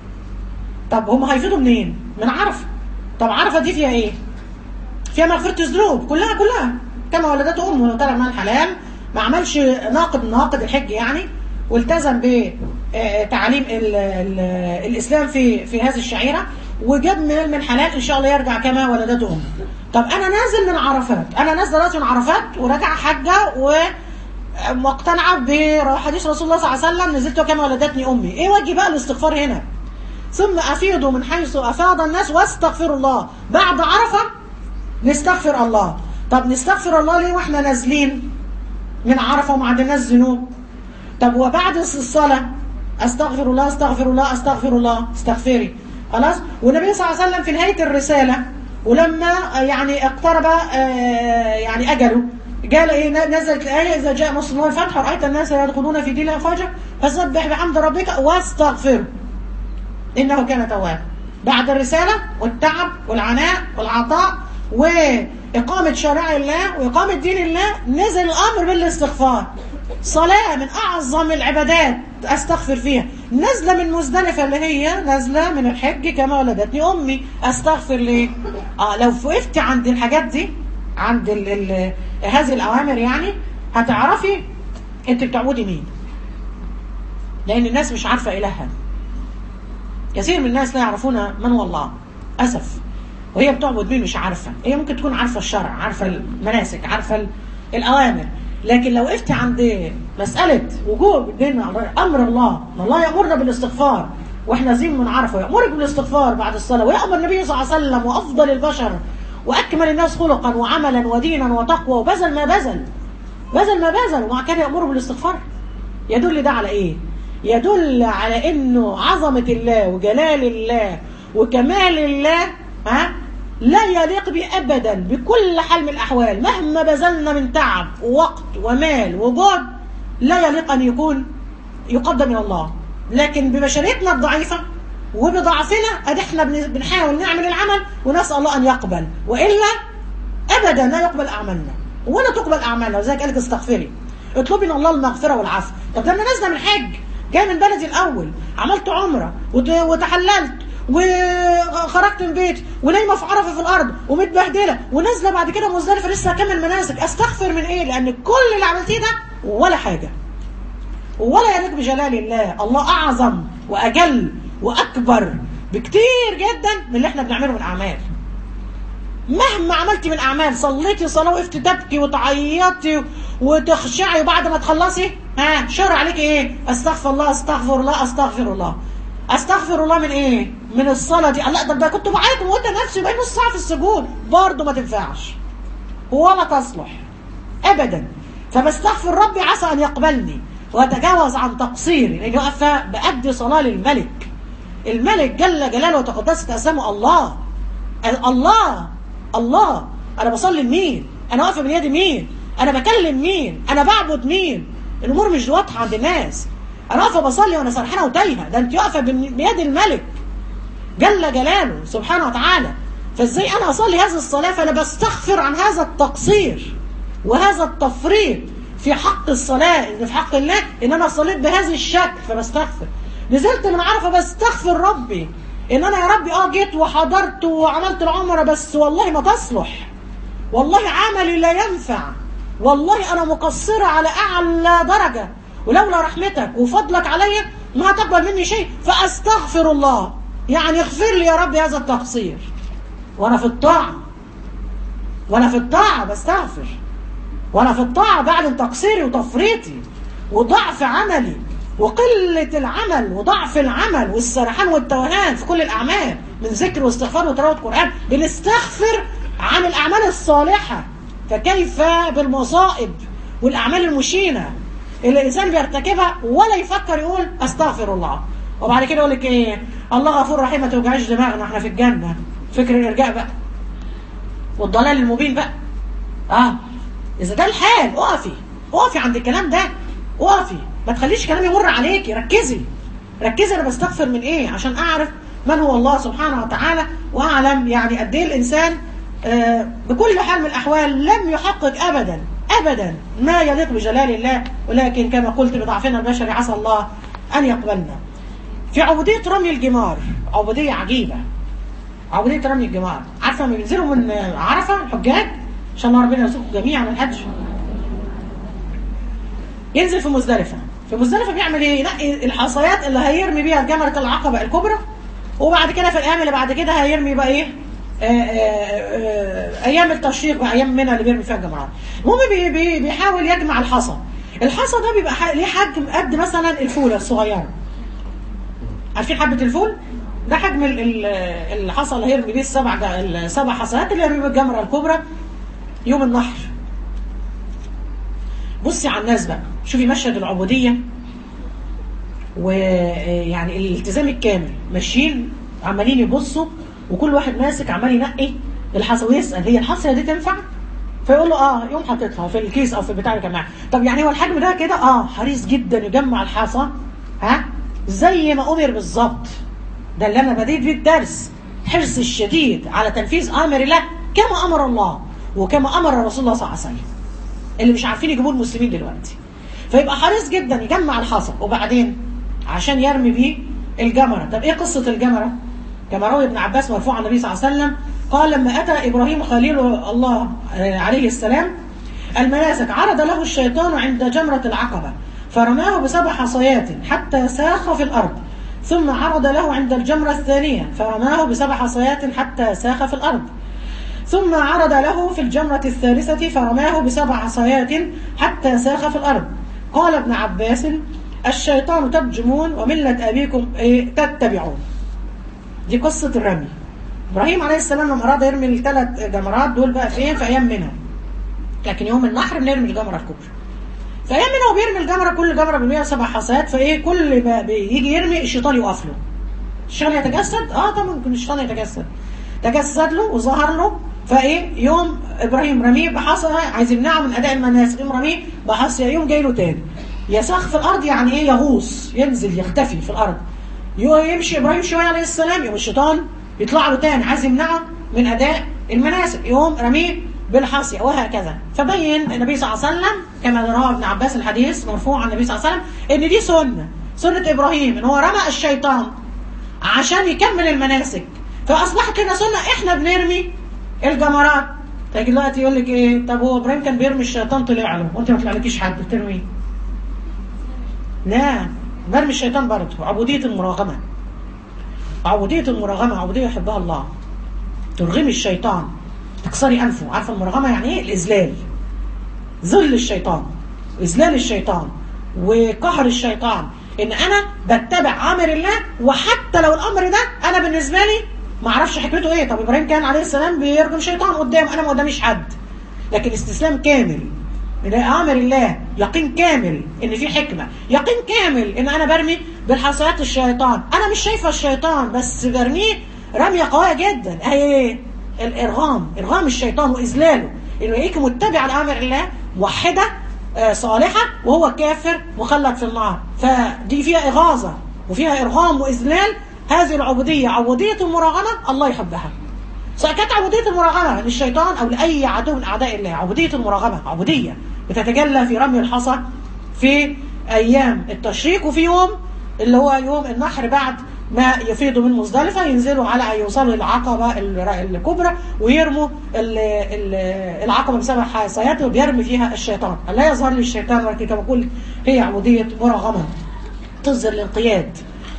[SPEAKER 2] طب هم هيفيضوا منين من عرفه طب عرفه دي فيها ايه فيها مغفره الذنوب كلها كلها كما ولدته امه طلع من الحلال ما عملش ناقض من نواقض الحج يعني والتزم بتعاليم ال- ال- الاسلام في في هذه الشعيره وجاب من علم الحلال ان شاء الله يرجع كما ولدته امه طب انا نازل من عرفات انا نازل دلوقتي من عرفات وراجع حجه و مقتنعه بحديث رسول الله صلى الله عليه وسلم نزلت كما ولدتني امي ايه وجه بقى الاستغفار هنا ثم افيضوا من حيث افاض الناس واستغفروا الله بعد عرفه نستغفر الله طب نستغفر الله ليه واحنا نازلين من عرفه وما عندناش ذنوب طب وبعد الصلاه استغفر الله استغفر الله استغفر الله استغفري خلاص والنبي صلى الله عليه وسلم في نهايه الرساله ولما يعني اقترب آه، يعني اجله قال ايه نزلت الايه اذا جاء نصر الله الفتح رايت الناس يدخلون في دين الله افواجا فسبح بحمد ربك واستغفره انه كان توابا بعد الرساله والتعب والعناء والعطاء واقامه شرائع الله واقامه دين الله نزل الامر بالاستغفار صلاه من اعظم العبادات استغفر فيها نازله من مزدلفه اللي هي نازله من الحج كما ولدتني امي استغفر ليه اه لو وقفت عند الحاجات دي عند ال ال هذه الاوامر يعني هتعرفي انت بتعبدي مين لان الناس مش عارفه الهها كثير من الناس لا يعرفون من هو الله اسف وهي بتعبد مين مش عارفه هي ممكن تكون عارفه الشرع عارفه المناسك عارفه ال- الاوامر لكن لو وقفت عند مساله وجوب دين امر الله ان الله يامرنا بالاستغفار واحنا نازلين من عرفه يامرك بالاستغفار بعد الصلاه ويامر النبي صلى الله عليه وسلم وافضل البشر واكمل الناس خلقا وعملا ودينا وتقوى وبذل ما بذل بذل ما بذل ومع كده يامره بالاستغفار يدل ده على ايه يدل على انه عظمه الله وجلال الله وكمال الله ها لا يليق به ابدا بكل حال من الاحوال مهما بذلنا من تعب ووقت ومال وجهد لا يليق ان يكون يقدم الى الله لكن ببشريتنا الضعيفه وبضعفنا ادي احنا بن- بنحاول نعمل العمل ونسال الله ان يقبل والا ابدا لا يقبل اعمالنا ولا تقبل اعمالنا وزيك قالك استغفري اطلبي من الله المغفره والعفو طب ده انا نازله من الحج جاي من بلدي الاول عملت عمره وت- وتحللت وخرجت من بيتي ونايمه في عرفه في الارض ومتبهدله ونازله بعد كده مزدلفه لسه هكمل مناسك استغفر من ايه لان كل اللي عملتيه ده ولا حاجه ولا يليق بجلال الله الله اعظم واجل واكبر بكتير جدا من اللي احنا بنعمله من اعمال مهما عملتي من اعمال صليتي صلاه وقفتي تبكي وتعيطي وتخشعي وبعد ما تخلصي ها شرع عليك ايه استغفر الله استغفر الله استغفر الله استغفر الله من ايه من الصلاه دي لا ده, ده كنت بعيط وقلت نفسي بقى نص ساعه في السجود برضه ما تنفعش ولا تصلح ابدا فبستغفر ربي عسى ان يقبلني واتجاوز عن تقصيري لاني واقفه بادي صلاه للملك الملك جل جلاله وتقدست اسمه الله الله الله انا بصلي لمين انا واقفه من يد مين انا بكلم مين انا بعبد مين الامور مش واضحه عند الناس انا واقفه بصلي وانا سرحانه وتايهه ده انت واقفه بن- بيد الملك جل جلاله سبحانه وتعالى فازاي انا اصلي هذه الصلاه فانا بستغفر عن هذا التقصير وهذا التفريط في حق الصلاه ان في حق الله ان انا صليت بهذا الشكل فبستغفر نزلت من عرفه بستغفر ربي ان انا يا ربي اه جيت وحضرت وعملت العمره بس والله ما تصلح والله عملي لا ينفع والله انا مقصره على اعلى درجه ولولا رحمتك وفضلك علي ما هتقبل مني شيء فاستغفر الله يعني اغفر لي يا رب هذا التقصير وانا في الطاعه وانا في الطاعه بستغفر وانا في الطاعه بعد تقصيري وتفريطي وضعف عملي وقلة العمل وضعف العمل والسرحان والتوهان في كل الأعمال من ذكر واستغفار وتلاوة قرآن بنستغفر عن الأعمال الصالحة فكيف بالمصائب والأعمال المشينة اللي الإنسان بيرتكبها ولا يفكر يقول أستغفر الله وبعد كده يقول لك إيه الله غفور رحيم ما توجعش دماغنا احنا في الجنة فكر الإرجاء بقى والضلال المبين بقى اه اذا ده الحال اقفي اقفي عند الكلام ده اقفي ما تخليش كلام يمر عليكي ركزي ركزي انا بستغفر من ايه عشان اعرف من هو الله سبحانه وتعالى واعلم يعني قد ايه الانسان آه بكل حال من الاحوال لم يحقق ابدا ابدا ما يليق بجلال الله ولكن كما قلت بضعفنا البشري عسى الله ان يقبلنا في عبوديه رمي الجمار عبوديه عجيبه عبودية رمي الجمار عارفة لما بينزلوا من عرفة الحجاج إن شاء الله ربنا يرزقكم جميعا الحج ينزل في مزدلفة في مزدلفة بيعمل ايه ينقي الحصيات اللي هيرمي بيها جمرة العقبة الكبرى وبعد كده في الأيام اللي بعد كده هيرمي بقى ايه آه، آه، آه، ايام التشريق بقى ايام منى اللي بيرمي فيها الجمرات المهم بي بي بيحاول يجمع الحصى الحصى ده بيبقى ح- ليه حجم قد مثلا الفوله الصغيره عارفين حبة الفول؟ ده حجم ال- ال- الحصى اللي هيرمي بيه السبع جا- السبع حصيات اللي هيرمي بيه الجمرة الكبرى يوم النحر. بصي على الناس بقى، شوفي مشهد العبودية ويعني الالتزام الكامل، ماشيين عمالين يبصوا وكل واحد ماسك عمال ينقي الحصى ويسأل هي الحصية دي تنفع؟ فيقول له اه يقوم حاططها في الكيس او في البتاع اللي جماعه طب يعني هو الحجم ده كده اه حريص جدا يجمع الحصى ها زي ما امر بالظبط ده اللي انا بديت بيه الدرس حرص الشديد على تنفيذ امر الله كما امر الله وكما امر رسول الله صلى الله عليه وسلم اللي مش عارفين يجيبوه المسلمين دلوقتي فيبقى حريص جدا يجمع الحصى وبعدين عشان يرمي بيه الجمره طب ايه قصه الجمره كما روي ابن عباس مرفوع عن النبي صلى الله عليه وسلم قال لما اتى ابراهيم خليل الله آه، عليه السلام المناسك عرض له الشيطان عند جمره العقبه فرماه بسبع حصيات حتى ساخ في الارض ثم عرض له عند الجمره الثانيه فرماه بسبع حصيات حتى ساخ في الارض ثم عرض له في الجمرة الثالثة فرماه بسبع عصايات حتى ساخ في الأرض قال ابن عباس الشيطان ترجمون وملة أبيكم إيه تتبعون دي قصة الرمي إبراهيم عليه السلام لما أراد يرمي الثلاث جمرات دول بقى فين في أيام منها لكن يوم النحر بنرمي الجمرة الكبرى فأيام منها وبيرمي الجمرة كل جمرة بيرميها سبع حصات فإيه كل ما بيجي يرمي الشيطان يقف له الشيطان يتجسد اه طبعا ممكن الشيطان يتجسد تجسد له وظهر له فايه يوم ابراهيم رميه بحصى عايز يمنعه من اداء المناسك يوم رميه بحصى يوم جاي له تاني يسخ في الارض يعني ايه يغوص ينزل يختفي في الارض يمشي ابراهيم شويه عليه السلام يوم الشيطان يطلع له تاني عايز يمنعه من اداء المناسك يوم رميه بالحصية وهكذا فبين النبي صلى الله عليه وسلم كما روى ابن عباس الحديث مرفوع عن النبي صلى الله عليه وسلم ان دي سنه سنه ابراهيم ان هو رمى الشيطان عشان يكمل المناسك فاصبحت لنا سنه احنا بنرمي الجمرات تيجي دلوقتي يقول لك ايه طب هو ابراهيم كان بيرمي الشيطان طلع له وانت ما طلعلكيش حد بترمي لا برمي الشيطان برضه عبوديه المراغمه عبوديه المراغمه عبوديه يحبها الله ترغمي الشيطان تكسري انفه عارفه المراغمه يعني ايه الاذلال ذل الشيطان اذلال الشيطان وقهر الشيطان ان انا بتبع امر الله وحتى لو الامر ده انا بالنسبه لي ما اعرفش حكمته ايه طب ابراهيم كان عليه السلام بيرجم شيطان قدام انا ما قداميش حد لكن استسلام كامل الى امر الله يقين كامل ان في حكمه يقين كامل ان انا برمي بالحصيات الشيطان انا مش شايفه الشيطان بس برميه رميه قويه جدا اهي الارغام ارغام الشيطان واذلاله انه يلاقيك متبع لامر الله موحده آه، صالحه وهو كافر مخلد في النار فدي فيها اغاظه وفيها ارغام واذلال هذه العبوديه عبوديه المراغمه الله يحبها سواء كانت عبوديه المراغمه للشيطان او لاي عدو من اعداء الله عبوديه المراغمه عبوديه بتتجلى في رمي الحصى في ايام التشريق وفي يوم اللي هو يوم النحر بعد ما يفيضوا من مزدلفه ينزلوا على يوصلوا للعقبه الكبرى ويرموا ال- ال- العقبه بسبع حصيات وبيرمي فيها الشيطان لا يظهر لي الشيطان ولكن كما قلت هي عبوديه مراغمه تظهر الانقياد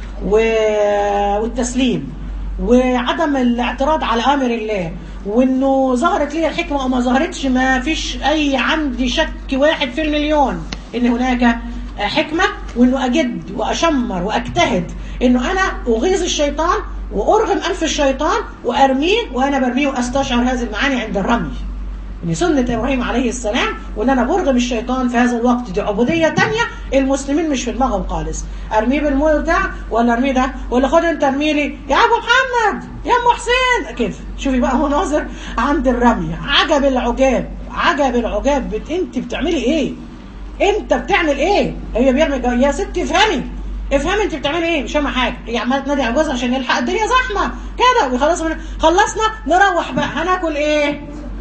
[SPEAKER 2] و- والتسليم وعدم الاعتراض على امر الله وانه ظهرت لي الحكمه او ما ظهرتش ما فيش اي عندي شك واحد في المليون ان هناك حكمه وانه اجد واشمر واجتهد انه انا اغيظ الشيطان وارغم انف الشيطان وارميه وانا برميه واستشعر هذه المعاني عند الرمي ان سنة ابراهيم عليه السلام وان انا برغم الشيطان في هذا الوقت دي عبودية تانية المسلمين مش في دماغهم خالص ارميه بالمول بتاع ولا ارميه ده ولا خد انت ارميه لي يا ابو محمد يا ام حسين كده شوفي بقى مناظر عند الرمي عجب العجاب عجب العجاب بت... انت بتعملي ايه انت بتعمل ايه هي بيرمي جو- يا ستي افهمي افهمي انت بتعملي ايه مش فاهمه حاجه هي عماله تنادي على جوزها عشان يلحق الدنيا زحمه كده ويخلصوا من... خلصنا نروح بقى هناكل ايه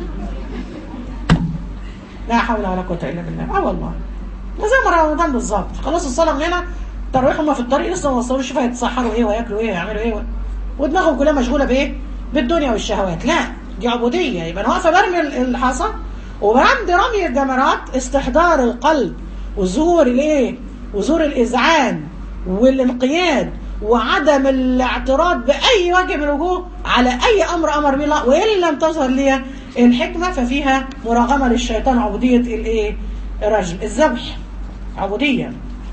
[SPEAKER 2] لا حول ولا قوه الا بالله اه والله زي ما رمضان بالظبط خلاص الصلاه من هنا ترويح هم في الطريق لسه ما وصلوش شوف هيتسحروا ايه وياكلوا ايه ويعملوا ايه و... ودماغهم كلها مشغوله بايه بالدنيا والشهوات لا دي عبوديه يبقى انا واقفه برمي الحصى وعند رمي الجمرات استحضار القلب وظهور الايه وظهور الاذعان والانقياد وعدم الاعتراض باي وجه من الوجوه على اي امر امر به الله وان لم تظهر لي الحكمه ففيها مراغمه للشيطان عبوديه الايه الرجل الذبح عبوديه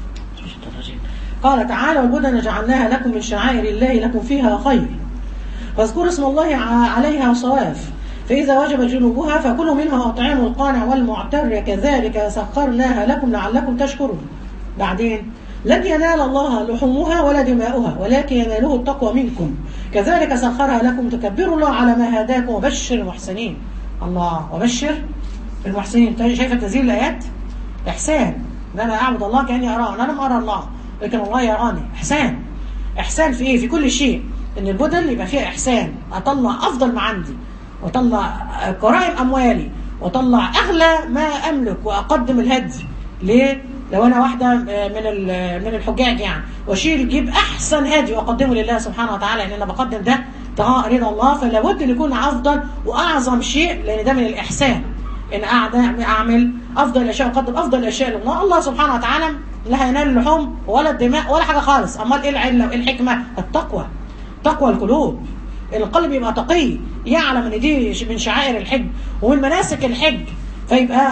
[SPEAKER 2] قال تعالى والبدن جعلناها لكم من شعائر الله لكم فيها خير فاذكروا اسم الله ع- عليها صواف فإذا وجب جنوبها فكلوا منها وأطعموا القانع والمعتر كذلك سخرناها لكم لعلكم تشكرون بعدين لن ينال الله لحومها ولا دماؤها ولكن يناله التقوى منكم كذلك سخرها لكم تكبروا الله على ما هداكم وبشر المحسنين الله وبشر المحسنين انت شايفه تنزيل الايات احسان ان انا اعبد الله كاني اراه انا لم ارى الله لكن الله يراني احسان احسان في ايه في كل شيء ان البدن يبقى فيها احسان اطلع افضل ما عندي واطلع كرائم اموالي واطلع اغلى ما املك واقدم الهدي ليه لو انا واحده من ال- من الحجاج يعني واشيل جيب احسن هدي واقدمه لله سبحانه وتعالى ان انا بقدم ده ابتغاء رضا الله فلا بد ان يكون افضل واعظم شيء لان ده من الاحسان ان قاعد اعمل افضل الاشياء واقدم افضل الاشياء لله الله سبحانه وتعالى لا هينال اللحوم ولا الدماء ولا حاجه خالص امال ايه العله وايه الحكمه التقوى تقوى القلوب القلب يبقى تقي يعلم ان دي من شعائر الحج ومن مناسك الحج فيبقى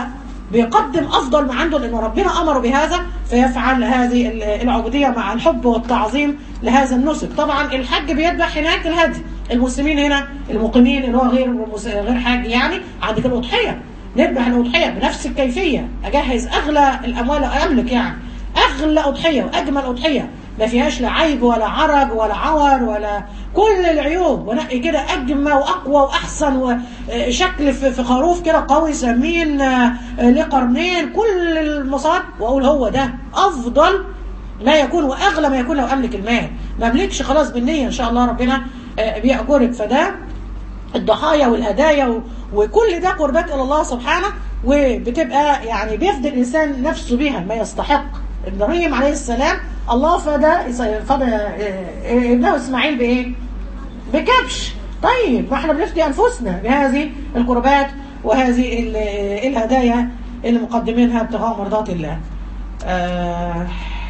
[SPEAKER 2] بيقدم افضل ما عنده لان ربنا امره بهذا فيفعل هذه العبوديه مع الحب والتعظيم لهذا النسك طبعا الحج بيذبح هناك الهدي المسلمين هنا المقيمين اللي هو غير غير حاج يعني عندك الاضحيه نذبح الاضحيه بنفس الكيفيه اجهز اغلى الاموال املك يعني اغلى اضحيه واجمل اضحيه ما فيهاش لا عيب ولا عرج ولا عور ولا كل العيوب ونقي كده اجمل واقوى واحسن وشكل في خروف كده قوي سمين له قرنين كل المصاد واقول هو ده افضل ما يكون واغلى ما يكون لو املك المال ما املكش خلاص بالنيه ان شاء الله ربنا بيأجرك فده الضحايا والهدايا وكل ده قربات الى الله سبحانه وبتبقى يعني بيفدي الانسان نفسه بها ما يستحق ابراهيم عليه السلام الله فدى فدى ابنه اسماعيل بايه؟ بكبش طيب ما احنا بنفدي انفسنا بهذه القربات وهذه الهدايا اللي مقدمينها ابتغاء مرضات الله. آه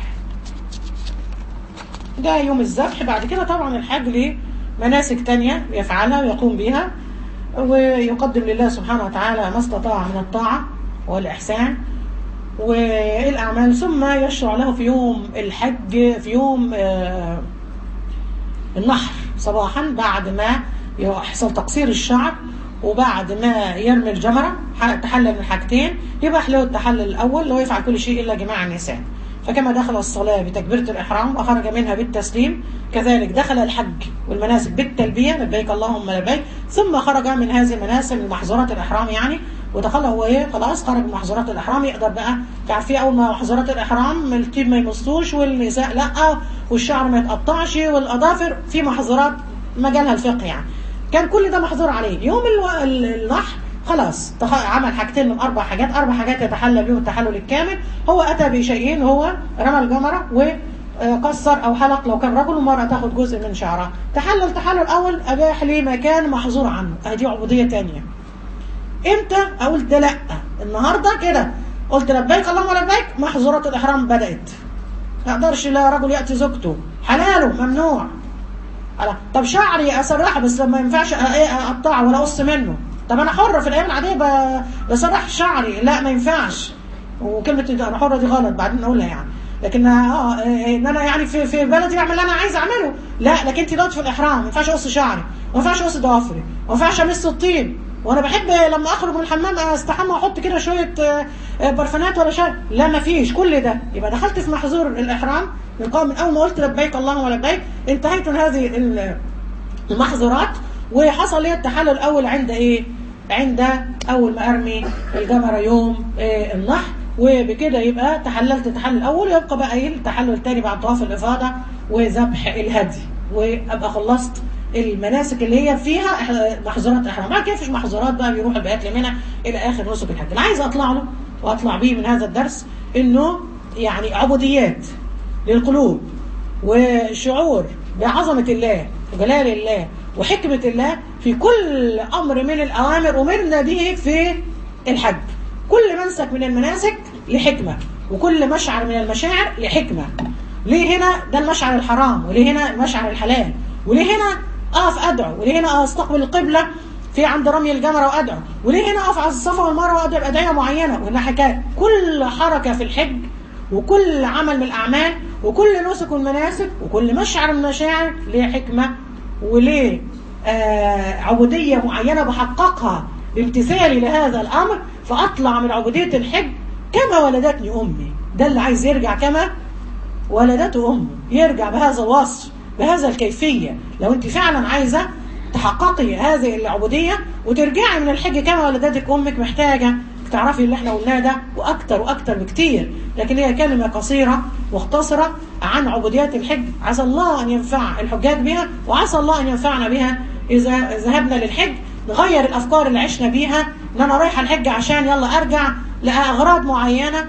[SPEAKER 2] ده يوم الذبح بعد كده طبعا الحاج ليه مناسك تانية يفعلها ويقوم بها ويقدم لله سبحانه وتعالى ما استطاع من الطاعة والإحسان والأعمال ثم يشرع له في يوم الحج في يوم آه النحر صباحا بعد ما يحصل تقصير الشعر وبعد ما يرمي الجمرة تحلل من حاجتين يباح له التحلل الأول اللي هو يفعل كل شيء إلا جماع النساء فكما دخل الصلاة بتكبيرة الإحرام وخرج منها بالتسليم كذلك دخل الحج والمناسك بالتلبية لبيك اللهم لبيك ثم خرج من هذه المناسك من محظورات الإحرام يعني ودخل هو ايه خلاص خرج من محظورات الإحرام يقدر بقى تعرفي أول ما محظورات الإحرام التيب ما يمصوش والنساء لا والشعر ما يتقطعش والأظافر في محظورات مجالها الفقه يعني كان كل ده محظور عليه يوم الو... النحر خلاص عمل حاجتين من اربع حاجات اربع حاجات يتحلل بهم التحلل الكامل هو اتى بشيئين هو رمى الجمره وقصر او حلق لو كان رجل ومرأة تاخد جزء من شعرها تحلل تحلل اول اباح لي مكان محظور عنه ادي عبوديه ثانيه امتى اقول ده لا النهارده كده قلت لبيك اللهم لبيك محظورات الاحرام بدات ما يقدرش لا رجل ياتي زوجته حلاله ممنوع طب شعري اسرحه بس ما ينفعش اقطعه ولا اقص منه طب انا حره في الايام العاديه بسرح شعري لا ما ينفعش وكلمه انا حره دي غلط بعدين نقولها يعني لكن اه ان انا يعني في في بلدي اعمل اللي انا عايز اعمله لا لكن انت دلوقتي في الاحرام ما ينفعش اقص شعري ما ينفعش اقص ضوافري ما ينفعش امس الطين وانا بحب لما اخرج من الحمام استحمى واحط كده شويه برفانات ولا شيء لا ما فيش كل ده يبقى دخلت في محظور الاحرام من قوم من اول ما قلت لبيك اللهم لبيك انتهيت من هذه المحظورات وحصل لي التحلل الاول عند ايه عند اول ما ارمي الجمره يوم إيه النحر وبكده يبقى تحللت التحلل الاول يبقى بقى ايه التحلل الثاني بعد طواف الافاضه وذبح الهدي وابقى خلصت المناسك اللي هي فيها محظورات احرام ما كيفش محظورات بقى بيروح البيات لمنى الى اخر نسك الحج اللي عايز اطلع له واطلع بيه من هذا الدرس انه يعني عبوديات للقلوب وشعور بعظمه الله وجلال الله وحكمة الله في كل أمر من الأوامر أمرنا به في الحج كل منسك من المناسك لحكمة وكل مشعر من المشاعر لحكمة ليه هنا ده المشعر الحرام وليه هنا المشعر الحلال وليه هنا أقف أدعو وليه هنا أستقبل القبلة في عند رمي الجمرة وأدعو وليه هنا أقف على الصفا والمروة وأدعو أدعية معينة وهنا حكاية كل حركة في الحج وكل عمل من الأعمال وكل نسك والمناسك وكل مشعر من المشاعر ليه حكمة وليه آه عبودية معينة بحققها بامتثالي لهذا الأمر فأطلع من عبودية الحج كما ولدتني أمي ده اللي عايز يرجع كما ولدته أمه يرجع بهذا الوصف بهذا الكيفية لو أنت فعلا عايزة تحققي هذه العبودية وترجعي من الحج كما ولدتك أمك محتاجة تعرفي اللي احنا قلناه ده واكتر واكتر بكتير لكن هي كلمه قصيره مختصره عن عبوديات الحج عسى الله ان ينفع الحجاج بها وعسى الله ان ينفعنا بها اذا ذهبنا للحج نغير الافكار اللي عشنا بيها ان انا رايحه الحج عشان يلا ارجع لاغراض معينه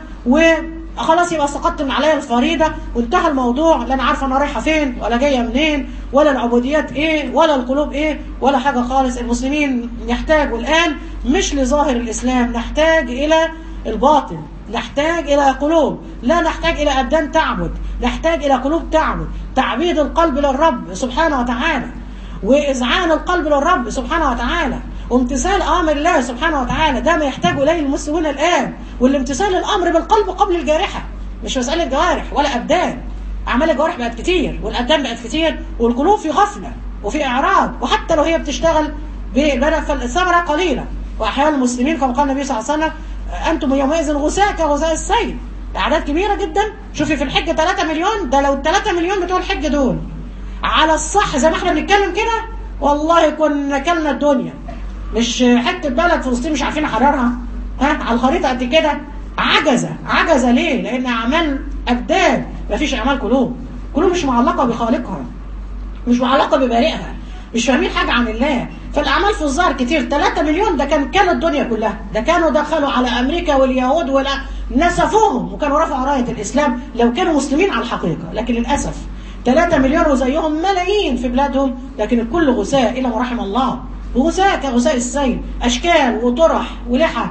[SPEAKER 2] وخلاص يبقى سقطت من عليا الفريضه وانتهى الموضوع لا انا عارفه انا رايحه فين ولا جايه منين ولا العبوديات ايه ولا القلوب ايه ولا حاجه خالص المسلمين يحتاجوا الان مش لظاهر الاسلام نحتاج الى الباطن نحتاج الى قلوب لا نحتاج الى ابدان تعبد نحتاج الى قلوب تعبد تعبيد القلب للرب سبحانه وتعالى واذعان القلب للرب سبحانه وتعالى وامتثال امر الله سبحانه وتعالى ده ما يحتاج اليه المسلمون الان والامتثال الامر بالقلب قبل الجارحه مش مساله جوارح ولا ابدان اعمال الجوارح بقت كتير والابدان بقت كتير والقلوب في غفله وفي اعراض وحتى لو هي بتشتغل بالبدن فالثمره قليله واحيانا المسلمين كما قال النبي صلى الله عليه وسلم انتم يومئذ غثاء كغثاء السيل اعداد كبيره جدا شوفي في الحج 3 مليون ده لو 3 مليون بتوع الحج دول على الصح زي ما احنا بنتكلم كده والله كنا كلنا الدنيا مش حته بلد فلسطين مش عارفين نحررها ها على الخريطه قد كده عجزه عجزه ليه؟ لان اعمال ابدان مفيش اعمال قلوب قلوب مش معلقه بخالقها مش معلقه ببارئها مش فاهمين حاجه عن الله فالاعمال في الظاهر كتير 3 مليون ده كان كان الدنيا كلها ده كانوا دخلوا على امريكا واليهود ولا نسفوهم وكانوا رفعوا رايه الاسلام لو كانوا مسلمين على الحقيقه لكن للاسف 3 مليون وزيهم ملايين في بلادهم لكن الكل غثاء الى ما رحم الله غثاء كغثاء السيل اشكال وطرح ولحى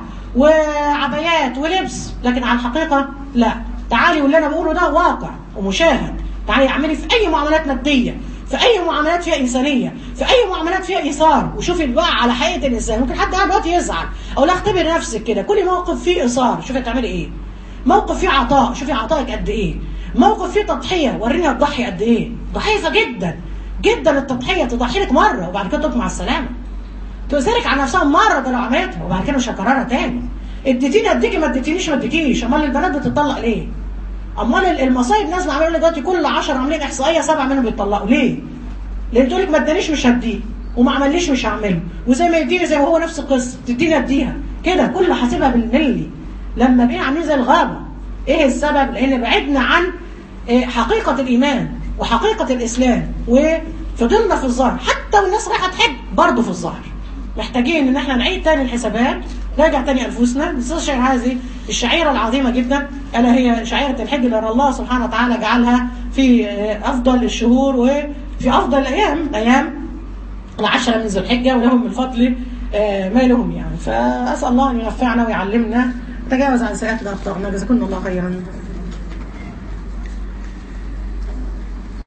[SPEAKER 2] وعبايات ولبس لكن على الحقيقه لا تعالي واللي انا بقوله ده واقع ومشاهد تعالي اعملي في اي معاملات ماديه في اي معاملات فيها انسانيه في اي معاملات فيها ايثار وشوفي بقى على حقيقه الانسان ممكن حد قاعد دلوقتي يزعل او لا اختبري نفسك كده كل موقف فيه ايثار شوفي هتعملي ايه موقف فيه عطاء شوفي عطائك قد ايه موقف فيه تضحيه وريني هتضحي قد ايه ضحيفه جدا جدا التضحيه تضحي لك مره وبعد كده تطلع مع السلامه تؤثرك على نفسها مره ده لو عملتها وبعد كده مش هكررها تاني اديتيني اديكي ما اديتينيش ما اديكيش امال البنات بتطلق ليه؟ امال المصايب نازله عامله لي دلوقتي كل 10 عاملين احصائيه سبعه منهم بيطلقوا ليه؟ لان تقول لك ما ادانيش مش هديه وما عمليش مش هعمله وزي ما يديني زي ما هو نفس القصه تديني اديها كده كل حاسبها بالملي لما بقينا عاملين زي الغابه ايه السبب؟ لان بعدنا عن حقيقه الايمان وحقيقه الاسلام وفضلنا في الظاهر حتى والناس رايحه تحج برضه في الظاهر محتاجين ان احنا نعيد تاني الحسابات نرجع تاني انفسنا نستشعر هذه الشعيره العظيمه جدا الا هي شعيره الحج اللي الله سبحانه وتعالى جعلها في افضل الشهور وفي افضل الايام ايام العشره من ذي الحجه ولهم من فضل ما لهم يعني فاسال الله ان ينفعنا ويعلمنا نتجاوز عن سيئاتنا واخطائنا جزاكم الله خيرا